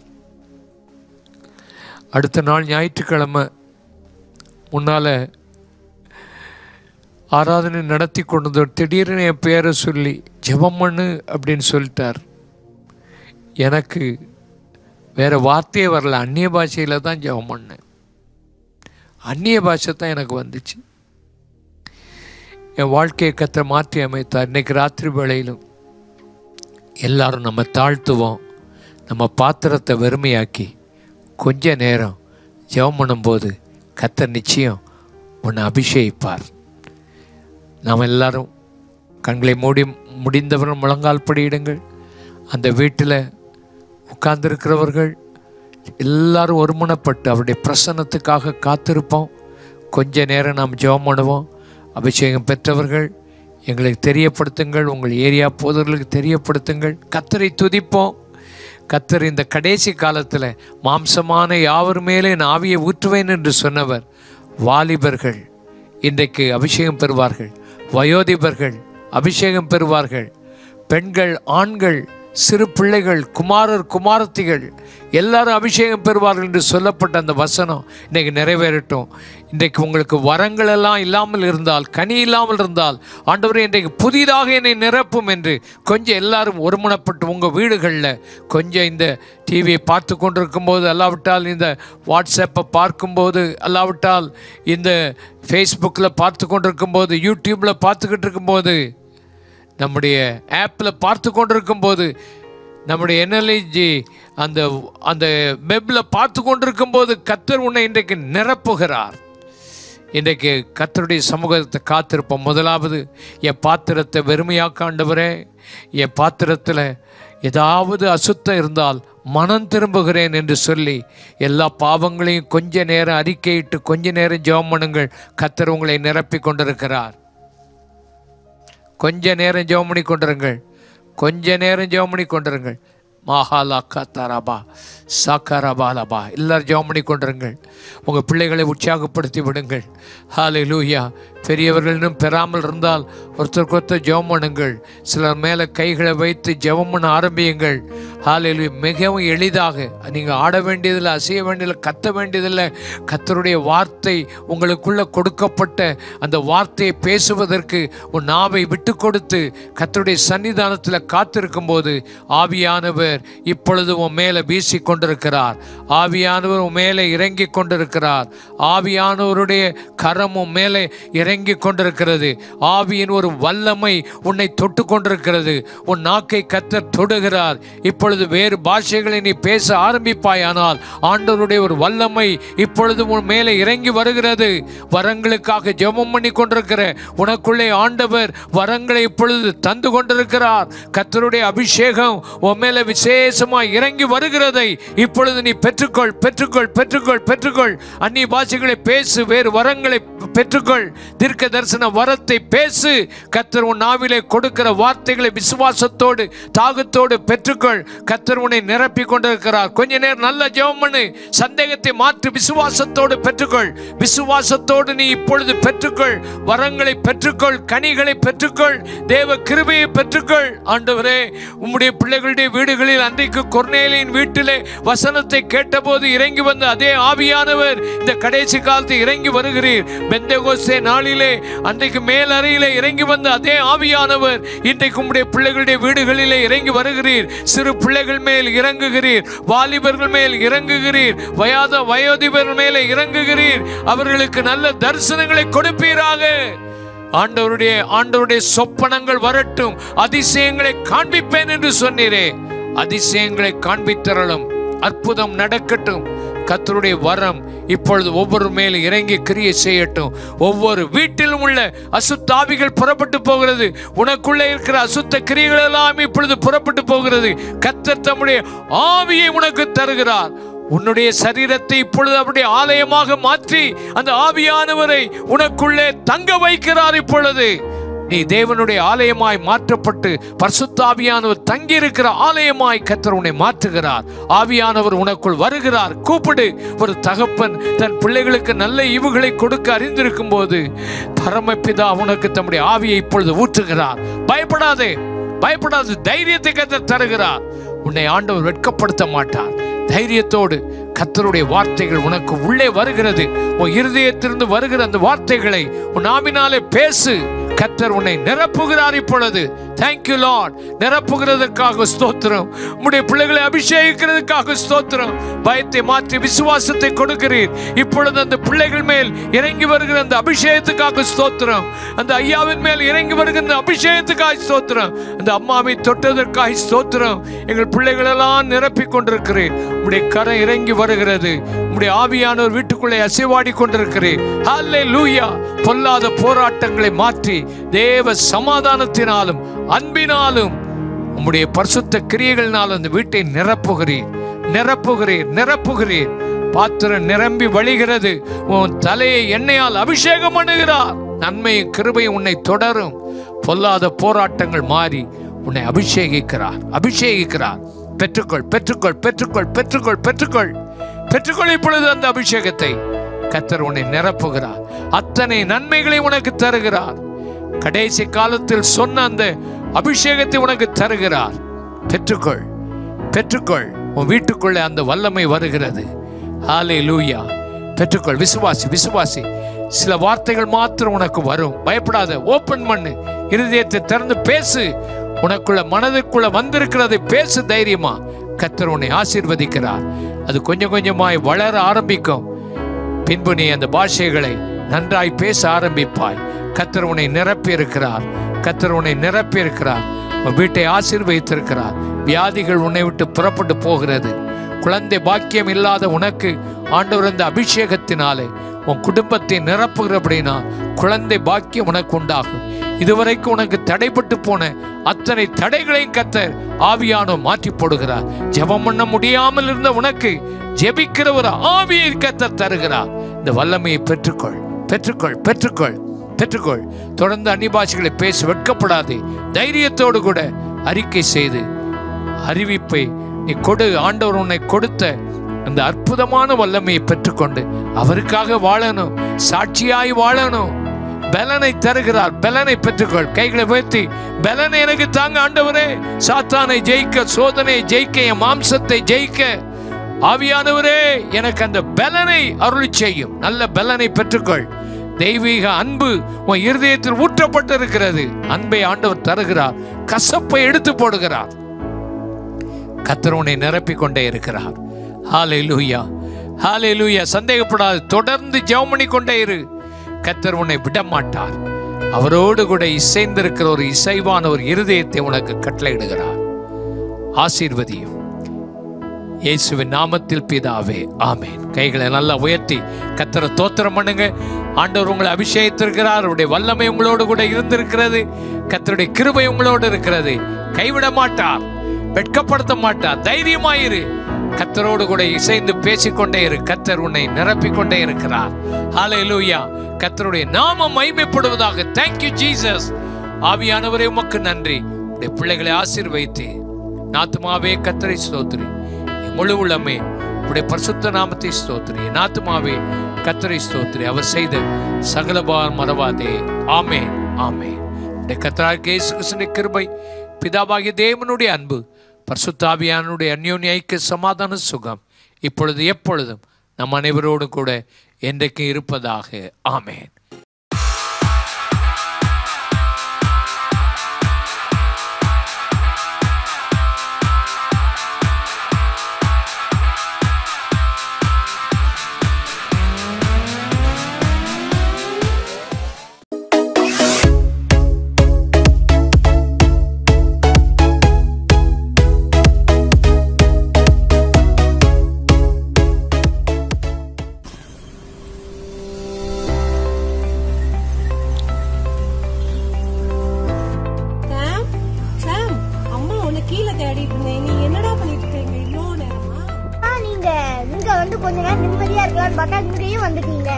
அடுத்த நாள் ஞாயிற்றுக்கிழமை முன்னால் ஆராதனை நடத்தி கொண்டு திடீர்னு என் பேரை சொல்லி ஜெபம் பண்ணு அப்படின்னு சொல்லிட்டார் எனக்கு வேறு வார்த்தையே வரல அந்நிய பாஷையில் தான் ஜெபம் பண்ணேன் அந்நிய பாஷை தான் எனக்கு வந்துச்சு என் வாழ்க்கையை கத்த மாற்றி அமைத்தார் இன்னைக்கு ராத்திரி வேளையிலும் எல்லாரும் நம்ம தாழ்த்துவோம் நம்ம பாத்திரத்தை வெறுமையாக்கி கொஞ்ச நேரம் ஜெபம் பண்ணும்போது கத்தர் நிச்சயம் உன்னை அபிஷேகிப்பார் நாம் எல்லாரும் கண்களை மூடி முடிந்தவர்கள் முழங்கால் படியிடுங்கள் அந்த வீட்டில் உட்கார்ந்திருக்கிறவர்கள் எல்லாரும் ஒருமனப்பட்டு அவருடைய பிரசன்னத்துக்காக காத்திருப்போம் கொஞ்ச நேரம் நாம் ஜெபம் பண்ணுவோம் அபிஷேகம் பெற்றவர்கள் எங்களுக்கு தெரியப்படுத்துங்கள் உங்கள் ஏரியா போதர்களுக்கு தெரியப்படுத்துங்கள் கத்தரை துதிப்போம் கத்தர் இந்த கடைசி காலத்தில் மாம்சமான யாவர் மேலே நான் ஆவியை ஊற்றுவேன் என்று சொன்னவர் வாலிபர்கள் இன்றைக்கு அபிஷேகம் பெறுவார்கள் வயோதிபர்கள் அபிஷேகம் பெறுவார்கள் பெண்கள் ஆண்கள் சிறு பிள்ளைகள் குமாரர் குமாரத்திகள் எல்லாரும் அபிஷேகம் பெறுவார்கள் என்று சொல்லப்பட்ட அந்த வசனம் இன்றைக்கு நிறைவேறட்டும் இன்றைக்கு உங்களுக்கு வரங்கள் எல்லாம் இல்லாமல் இருந்தால் கனி இல்லாமல் இருந்தால் ஆண்டவரே இன்றைக்கு புதிதாக என்னை நிரப்பும் என்று கொஞ்சம் எல்லாரும் ஒருமனப்பட்டு உங்கள் வீடுகளில் கொஞ்சம் இந்த டிவியை பார்த்து கொண்டிருக்கும் போது அல்லாவிட்டால் இந்த வாட்ஸ்அப்பை பார்க்கும்போது அல்லாவிட்டால் இந்த ஃபேஸ்புக்கில் பார்த்து கொண்டிருக்கும் போது யூடியூப்பில் பார்த்துக்கிட்டு இருக்கும்போது நம்முடைய ஆப்பில் பார்த்து கொண்டிருக்கும் போது நம்முடைய என்எல்ஐஜி அந்த அந்த வெப்பில் பார்த்து கொண்டிருக்கும் போது கத்தர் உன்னை இன்றைக்கு நிரப்புகிறார் இன்றைக்கு கத்தருடைய சமூகத்தை காத்திருப்போம் முதலாவது என் பாத்திரத்தை வெறுமையாக்க ஆண்டவரே என் பாத்திரத்தில் ஏதாவது அசுத்தம் இருந்தால் மனம் திரும்புகிறேன் என்று சொல்லி எல்லா பாவங்களையும் கொஞ்ச நேரம் அறிக்கையிட்டு கொஞ்ச நேரம் ஜெபம் பண்ணுங்கள் கத்தர் உங்களை நிரப்பி கொண்டிருக்கிறார் கொஞ்ச நேரம் ஜெபம் பண்ணி கொண்டிருங்கள் கொஞ்ச நேரம் ஜெபம் பண்ணி கொண்டிருங்கள் மாஹாலா கத்தாராபா சாக்காராபாலபா எல்லாரும் ஜெபம் பண்ணி கொண்டிருங்கள் உங்கள் பிள்ளைகளை உற்சாகப்படுத்தி விடுங்கள் ஹாலே லூயா பெரியவர்கள் இன்னும் பெறாமல் இருந்தால் ஒருத்தருக்கு ஒருத்தர் ஜெபம் பண்ணுங்கள் சிலர் மேலே கைகளை வைத்து ஜெபம் பண்ண ஆரம்பியுங்கள் ஹாலே மிகவும் எளிதாக நீங்கள் ஆட வேண்டியதில்லை அசைய வேண்டியதில்லை கத்த வேண்டியதில்லை கத்தருடைய வார்த்தை உங்களுக்குள்ள கொடுக்கப்பட்ட அந்த வார்த்தையை பேசுவதற்கு உன் நாவை விட்டு கொடுத்து கத்தருடைய சன்னிதானத்தில் காத்திருக்கும் போது ஆவியானவர் இப்பொழுது உன் மேலே வீசி கொண்டிருக்கிறார் ஆவியானவர் உன் மேலே இறங்கி கொண்டிருக்கிறார் ஆவியானவருடைய கரம் உன் மேலே இறங்கி கொண்டிருக்கிறது ஆவியின் ஒரு வல்லமை உன்னை தொட்டு கொண்டிருக்கிறது உன் நாக்கை கத்தர் தொடுகிறார் இப்பொழுது வேறு பாஷைகளை நீ பேச ஆரம்பிப்பாயானால் ஆண்டவருடைய ஒரு வல்லமை இப்பொழுது உன் மேலே இறங்கி வருகிறது வரங்களுக்காக ஜெபம் பண்ணி கொண்டிருக்கிற உனக்குள்ளே ஆண்டவர் வரங்களை இப்பொழுது தந்து கொண்டிருக்கிறார் கத்தருடைய அபிஷேகம் உன் மேலே விசேஷமாய் இறங்கி வருகிறதை இப்பொழுது நீ பெற்றுக்கொள் பெற்றுக்கொள் பெற்றுக்கொள் பெற்றுக்கொள் அந்நிய பாஷைகளை பேசு வேறு வரங்களை பெற்றுக்கொள் தீர்க்க தரிசன வரத்தை பேசு கத்தர் உன் நாவிலே கொடுக்கிற வார்த்தைகளை விசுவாசத்தோடு தாகத்தோடு பெற்றுக்கொள் கத்தர் உன்னை நிரப்பி கொண்டிருக்கிறார் கொஞ்ச நேரம் நல்ல ஜெபம் பண்ணு சந்தேகத்தை மாற்றி விசுவாசத்தோடு பெற்றுக்கொள் விசுவாசத்தோடு நீ இப்பொழுது பெற்றுக்கொள் வரங்களை பெற்றுக்கொள் கனிகளை பெற்றுக்கொள் தேவ கிருபையை பெற்றுக்கொள் ஆண்டவரே உம்முடைய பிள்ளைகளுடைய வீடுகளில் அன்றைக்கு கொர்நேலியின் வீட்டிலே வசனத்தை கேட்டபோது இறங்கி வந்த அதே ஆவியானவர் இந்த கடைசி காலத்தில் இறங்கி வருகிறீர் பெந்தகோஸ்தே நாளிலே அன்றைக்கு மேல் அறையிலே இறங்கி வந்த அதே ஆவியானவர் இன்றைக்கு உம்முடைய பிள்ளைகளுடைய வீடுகளிலே இறங்கி வருகிறீர் சிறு பிள்ளைகள் மேல் இறங்குகிறீர் வாலிபர்கள் மேல் இறங்குகிறீர் வயாத வயோதிபர்கள் மேலே இறங்குகிறீர் அவர்களுக்கு நல்ல தரிசனங்களை கொடுப்பீராக ஆண்டவருடைய ஆண்டவருடைய சொப்பனங்கள் வரட்டும் அதிசயங்களை காண்பிப்பேன் என்று சொன்னீரே அதிசயங்களை காண்பித்தரலும் அற்புதம் நடக்கட்டும் கர்த்தருடைய வரம் இப்பொழுது ஒவ்வொரு மேலும் இறங்கி கிரியை செய்யட்டும் ஒவ்வொரு வீட்டிலும் உள்ள அசுத்தாவிகள் புறப்பட்டு போகிறது உனக்குள்ளே இருக்கிற அசுத்த கிரியைகள் எல்லாம் இப்பொழுது புறப்பட்டு போகிறது கர்த்தர் தம்முடைய ஆவியை உனக்கு தருகிறார் உன்னுடைய சரீரத்தை இப்பொழுது அவருடைய ஆலயமாக மாற்றி அந்த ஆவியானவரை உனக்குள்ளே தங்க வைக்கிறார் இப்பொழுது நீ தேவனுடைய ஆலயமாய் மாற்றப்பட்டு பரிசுத்தாவியானவர் தங்கி இருக்கிற ஆலயமாய் கத்தர் உன்னை மாற்றுகிறார் ஆவியானவர் உனக்குள் வருகிறார் கூப்பிடு ஒரு தகப்பன் தன் பிள்ளைகளுக்கு நல்ல ஈவுகளை கொடுக்க அறிந்திருக்கும் போது பரமபிதா உனக்கு தம்முடைய ஆவியை இப்பொழுது ஊற்றுகிறார் பயப்படாதே பயப்படாது தைரியத்தை கத்தர் தருகிறார் உன்னை ஆண்டவர் வெட்கப்படுத்த மாட்டார் தைரியத்தோடு கத்தருடைய வார்த்தைகள் உனக்கு உள்ளே வருகிறது உன் இருதயத்திலிருந்து வருகிற அந்த வார்த்தைகளை உன் நாவினாலே பேசு கத்தர் உன்னை நிரப்புகிறார் இப்பொழுது தேங்க்யூ லார்ட் நிரப்புகிறதற்காக ஸ்தோத்திரம் உம்முடைய பிள்ளைகளை அபிஷேகிக்கிறதுக்காக ஸ்தோத்திரம் பயத்தை மாற்றி விசுவாசத்தை கொடுக்கிறீர் இப்பொழுது அந்த பிள்ளைகள் மேல் இறங்கி வருகிற அந்த அபிஷேகத்துக்காக ஸ்தோத்திரம் அந்த ஐயாவின் மேல் இறங்கி வருகிற அந்த அபிஷேகத்துக்காக ஸ்தோத்திரம் அந்த அம்மாவை தொட்டதற்காக ஸ்தோத்திரம் எங்கள் பிள்ளைகளெல்லாம் நிரப்பி கொண்டிருக்கிறேன் உம்முடைய கரம் இறங்கி வருகிறது உம்முடைய ஆவியானவர் வீட்டுக்குள்ளே அசைவாடி கொண்டிருக்கிறேன் ஹalleluya பொல்லாத போராட்டங்களை மாற்றி தேவ சமாதானத்தினாலும் அன்பினாலும் உம்முடைய பரிசுத்த கிரியைகளினால் அந்த வீட்டை நிரப்புகிறீர் நிரப்புகிறீர் நிரப்புகிறீர் பாத்திரம் நிரம்பி வழிகிறது உன் தலையை எண்ணெயால் அபிஷேகம் பண்ணுகிறார் நன்மையும் கிருபையும் உன்னை தொடரும் பொல்லாத போராட்டங்கள் மாறி உன்னை அபிஷேகிக்கிறார் அபிஷேகிக்கிறார் பெற்றுக்கொள் பெற்றுக்கொள் பெற்றுக்கொள் பெற்றுக்கொள் பெற்றுக்கொள் பெற்றுக்கொள் இப்பொழுது அந்த அபிஷேகத்தை கத்தர் உன்னை நிரப்புகிறார் அத்தனை நன்மைகளை உனக்கு தருகிறார் கடைசி காலத்தில் சொன்ன அந்த அபிஷேகத்தை உனக்கு தருகிறார் பெற்றுக்கொள் பெற்றுக்கொள் உன் வீட்டுக்குள்ளே அந்த வல்லமை வருகிறது ஹாலே லூயா பெற்றுக்கொள் விசுவாசி விசுவாசி சில வார்த்தைகள் மாத்திரம் உனக்கு வரும் பயப்படாத ஓப்பன் பண்ணு இருதயத்தை திறந்து பேசு உனக்குள்ள மனதுக்குள்ள வந்திருக்கிறதை பேசு தைரியமா கத்தர் உன்னை ஆசீர்வதிக்கிறார் அது கொஞ்சம் கொஞ்சமாய் வளர ஆரம்பிக்கும் பின்பு நீ அந்த பாஷைகளை நன்றாய் பேச ஆரம்பிப்பாய் கத்தர் உன்னை நிரப்பி இருக்கிறார் கத்தர் உன்னை நிரப்பி இருக்கிறார் உன் வீட்டை ஆசீர்வதித்திருக்கிறார் வியாதிகள் உன்னை விட்டு புறப்பட்டு போகிறது குழந்தை பாக்கியம் இல்லாத உனக்கு ஆண்டவர் இந்த அபிஷேகத்தினாலே உன் குடும்பத்தை நிரப்புகிறபடினா குழந்தை பாக்கியம் உனக்கு உண்டாகும் இதுவரைக்கும் உனக்கு தடைப்பட்டு போன அத்தனை தடைகளையும் கத்தர் ஆவியானோ மாற்றி போடுகிறார் ஜெபம் பண்ண முடியாமல் இருந்த உனக்கு ஜெபிக்கிற ஒரு ஆவியை கத்தர் தருகிறார் இந்த வல்லமையை பெற்றுக்கொள் பெற்றுக்கொள் பெற்றுக்கொள் பெற்றுக்கொள் தொடர்ந்து அந்நிபாஷைகளை பேச வெட்கப்படாதே தைரியத்தோடு கூட அறிக்கை செய்து அறிவிப்பை நீ கொடு ஆண்டவர் உன்னை கொடுத்த அந்த அற்புதமான வல்லமையை பெற்றுக்கொண்டு அவருக்காக வாழணும் சாட்சியாய் வாழணும் பலனை தருகிறார் பலனை பெற்றுக்கொள் கைகளை உயர்த்தி பலனை எனக்கு தாங்க ஆண்டவரே சாத்தானை ஜெயிக்க சோதனை ஜெயிக்க என் மாம்சத்தை ஜெயிக்க ஆவியானவரே எனக்கு அந்த பலனை அருளி செய்யும் நல்ல பலனை பெற்றுக்கொள் தெய்வீக அன்பு உன் இருதயத்தில் ஊற்றப்பட்டிருக்கிறது அன்பை ஆண்டவர் தருகிறார் கசப்பை எடுத்து போடுகிறார் கத்தர் உன்னை நிரப்பிக் கொண்டே இருக்கிறார் ஹாலே லூயா ஹாலே லூயா சந்தேகப்படாது தொடர்ந்து ஜெபம் பண்ணி கொண்டே இரு கத்தர் உன்னை விட மாட்டார் அவரோடு கூட இசைந்திருக்கிற ஒரு இசைவான ஒரு இருதயத்தை உனக்கு கட்டளையிடுகிறார் ஆசீர்வதியும் இயேசுவின் நாமத்தில் பிதாவே ஆமென் கைகளை நல்லா உயர்த்தி கத்தரை தோத்திரம் பண்ணுங்க ஆண்டவர் உங்களை அபிஷேகித்திருக்கிறார் அவருடைய வல்லமை உங்களோடு கூட இருந்திருக்கிறது கத்தருடைய கிருபை உங்களோடு இருக்கிறது கைவிட மாட்டார் வெட்கப்படுத்த மாட்டார் தைரியமாயிரு கத்தரோடு கூட இசைந்து பேசிக்கொண்டே இரு கத்தர் உன்னை நிரப்பிக் கொண்டே இருக்கிறார் ஹalleluya கத்தருடைய நாமம் மகிமைப்படுவதாக thank you ஜீசஸ் ஆவியானவரே உமக்கு நன்றி உடைய பிள்ளைகளை ஆசீர்வைத்து நாத்துமாவே கத்தரை ஸ்தோத்திரி என் முழு உள்ளமே உடைய பரிசுத்த நாமத்தை ஸ்தோத்திரி என் ஆத்துமாவே கத்தரை ஸ்தோத்திரி அவர் செய்த சகலபார் மறவாதே ஆமே ஆமே உடைய கத்தராக இயேசு கிறிஸ்துவின் கிருபை பிதாவாகிய தேவனுடைய அன்பு பரிசுத்தாவியானுடைய அந்யோன்ய ஐக்கிய சமாதான சுகம் இப்பொழுது எப்பொழுதும் நம் அனைவரோடும் கூட என்றைக்கு இருப்பதாக ஆமேன் சாம் சாம் அம்மா உன்னை கீழே தேடிட்டு இருந்தேன் நீ என்னடா பண்ணிட்டு இருக்கீங்க இவ்வளோ நேரமா ஆ, நீங்க இங்க வந்து கொஞ்ச நேரம் நிம்மதியா இருக்கலாம்னு பார்த்தா இங்கேயும் வந்துட்டீங்க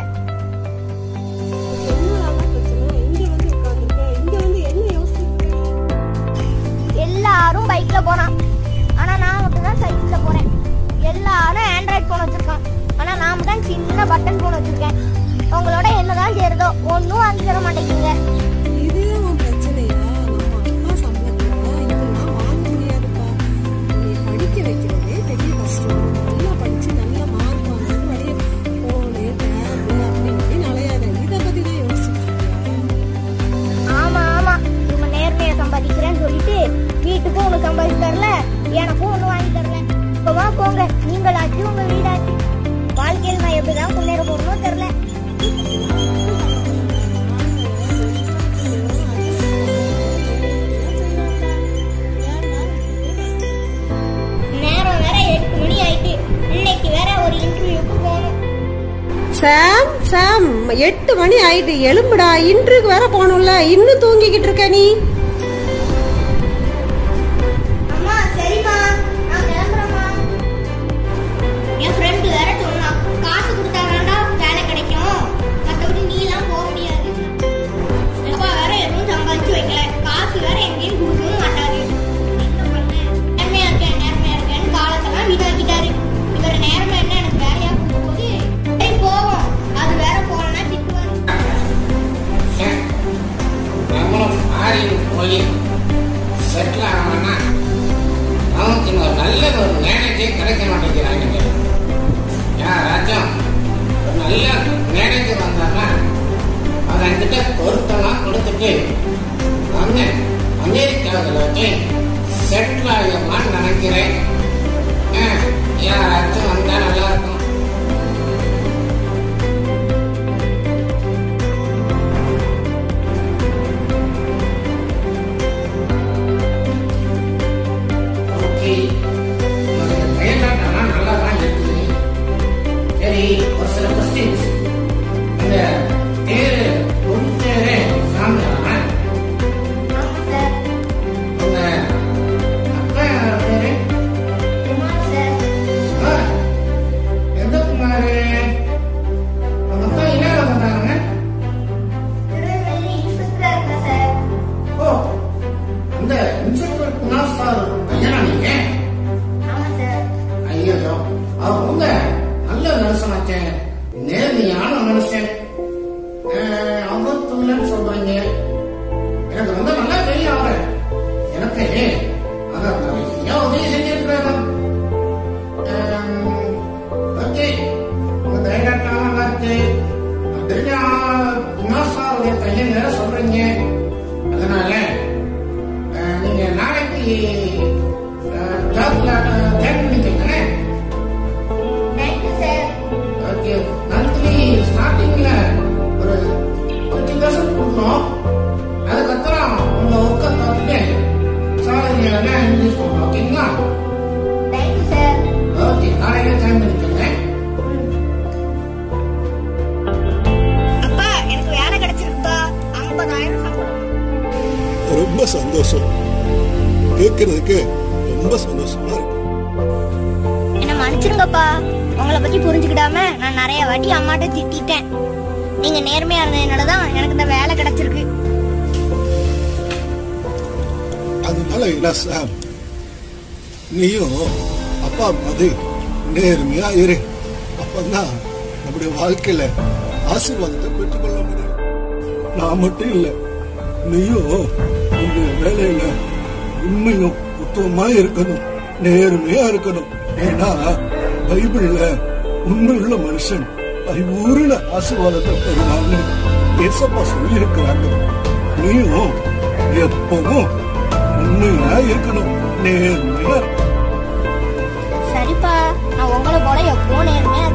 என்னடா பிரச்சனை இங்க வந்து உட்காந்துருக்க இங்க வந்து என்ன யோசிச்சுட்டு எல்லாரும் பைக்ல போறான் ஆனா நான் மட்டும் தான் சைக்கிள்ல போறேன் எல்லாரும் ஆண்ட்ராய்ட் போன் வச்சிருக்கான் ஆனா நான் தான் சின்ன பட்டன் போன் வச்சிருக்கேன் உங்களோட என்னதான் சேருதோ ஒன்னும் வாங்கி தர மாட்டேங்குங்க இது உன் பிரச்சனையா நம்ம அப்பா சம்பளத்துல இதெல்லாம் வாங்க முடியாதுப்பா உன்னை படிக்க வைக்கிறதே பெரிய கஷ்டம் நல்லா படிச்சு நல்ல மார்க் வாங்கணும் நிறைய போனு டேபு அப்படி இப்படி நலையாத இதை பத்தி தான் யோசிச்சுட்டு இருக்கியா? ஆமா ஆமா இவங்க நேர்மையை சம்பாதிக்கிறேன்னு சொல்லிட்டு வீட்டுக்கும் ஒண்ணு சம்பாதிச்சு தரல எனக்கும் ஒண்ணு வாங்கி தரல இப்பவா போங்க நீங்களாச்சு உங்க வீடாச்சு வாழ்க்கையில் நான் எப்படிதான் முன்னேற போறனோ தெரியல நேரம் வேற எட்டு மணி ஆயிட்டு இன்னைக்கு வேற ஒரு இன்டர்வியூக்கு போகணும் சாம் சாம் எட்டு மணி ஆயிட்டு எலும்புடா இன்ட்ருக்கு வேற போகணும்ல இன்னும் தூங்கிக்கிட்டு இருக்க நீ அம்மா சரிம்மா நான் கிளம்புறேம்மா என் ஃப்ரெண்டு வேற சொன்னா காசு கொடுத்தாதாண்டா வேலை கிடைக்கும் மற்றபடி நீலாம் போக முடியாது அப்பா வேற எதுவும் சம்பாதிச்சு வைக்கல காசு வேற எங்கேயும் கொடுக்கவும் மாட்டாரு என்ன பண்ண நேர்மையா இருக்கேன் நேர்மையா இருக்கேன்னு காலத்தெல்லாம் வீணாக்கிட்டாரு இவர் நேர்மை என்ன எனக்கு வேலையா கொடுக்கும்போது சரி போவோம் அது வேற போகலன்னா திட்டுவாரு நம்மளும் ஃபாரின் போய் செட்டில் ஆகணும்னா நமக்கு இன்னொரு நல்ல ஒரு மேனேஜே கிடைக்க மாட்டேங்கிறாங்க யாராச்சும் ஒரு நல்ல மேனேஜர் வந்தாங்கன்னா அவன்கிட்ட பொருத்தெல்லாம் கொடுத்துட்டு வந்து அமெரிக்காவில் வச்சு செட்டில் ஆகிடலாம்னு நினைக்கிறேன் ஆ, யாராச்சும் வந்தால் நல்லா இருக்கும் ஓகே உனக்கு பயன்டாட்டெல்லாம் நல்லா தான் இருக்குது சரி ஒரு சில கொஸ்டின்ஸ் இந்த பேரு உன் பேரு சாமியாரா ஆமா சார் உங்க அப்பா பேரு குமார் சார் ஆ, எந்த குமாரு உங்க அப்பா என்ன வேலை பண்றாங்க திருநெல்வேலி இன்ஸ்பெக்டரா இருக்கேன் சார் ஓ அந்த இன்ஸ்பெக்டர் குமார் சார் பையனா நீங்க ஆமா சார் ஐயோ அவர் உங்க நல்ல மனுஷனாச்சே நேர்மையான மனுஷன் அமர்த்துலன்னு சொல்றீங்க எனக்கு ரொம்ப நல்லா தெரியும் அவரை எனக்கு அவர் நிறைய உதவி செஞ்சிருக்கிறாரு ஓகே உங்க தைரியத்தான் நல்லா இருக்கு தெரிஞ்ச குமார் சாருடைய பையன் வேற சொல்றீங்க அதனால அஹ், நீங்க நாளைக்கு ஜாப்ல ஜாயின் பண்ணிக்கீங்களே தேங்க்யூ சார் ஓகே மந்த்லி ஸ்டார்டிங்ல ஒரு ஃபிஃப்டி பர்சன்ட் கொடுக்கணும் அதுக்கப்புறம் உங்க ஒர்க்கை பார்த்துட்டு சாலரி எல்லாம் இன்க்ரீஸ் பண்ணணும் ஓகேங்களா தேங்க்யூ சார் ஓகே நாளைக்கே ஜாயின் பண்ணிக்கோங்க அப்பா எனக்கு வேலை கிடைச்சிருக்கா ஐம்பதாயிரம் சம்பளம் ரொம்ப சந்தோஷம் கேட்கறதுக்கு ரொம்ப சந்தோஷமா இருக்கு என்ன மன்னிச்சிருங்கப்பா உங்களை பத்தி புரிஞ்சுக்கிடாம நான் நிறைய வாட்டி அம்மாட்ட திட்டிட்டேன் நீங்க நேர்மையா இருந்ததுனாலதான் எனக்கு இந்த வேலை கிடைச்சிருக்கு அதனால என்ன சார் நீயும் அப்பா மாதிரி நேர்மையா இரு அப்பதான் நம்முடைய வாழ்க்கையில ஆசீர்வாதத்தை பெற்றுக்கொள்ள முடியும் நான் மட்டும் இல்ல நீயும் உங்க வேலையில உண்மையும் உத்தமமா இருக்கணும் நேர்மையா இருக்கணும் ஏன்னா பைபிள்ல உண்மையுள்ள மனுஷன் பரிபூர்ண ஆசீர்வாதத்தை பெறுவான்னு ஏசப்பா சொல்லி இருக்கிறாங்க நீயும் எப்பவும் உண்மையா இருக்கணும் நேர்மையா இருக்கணும் சரிப்பா நான் உங்களை போல எப்பவும் நேர்மையா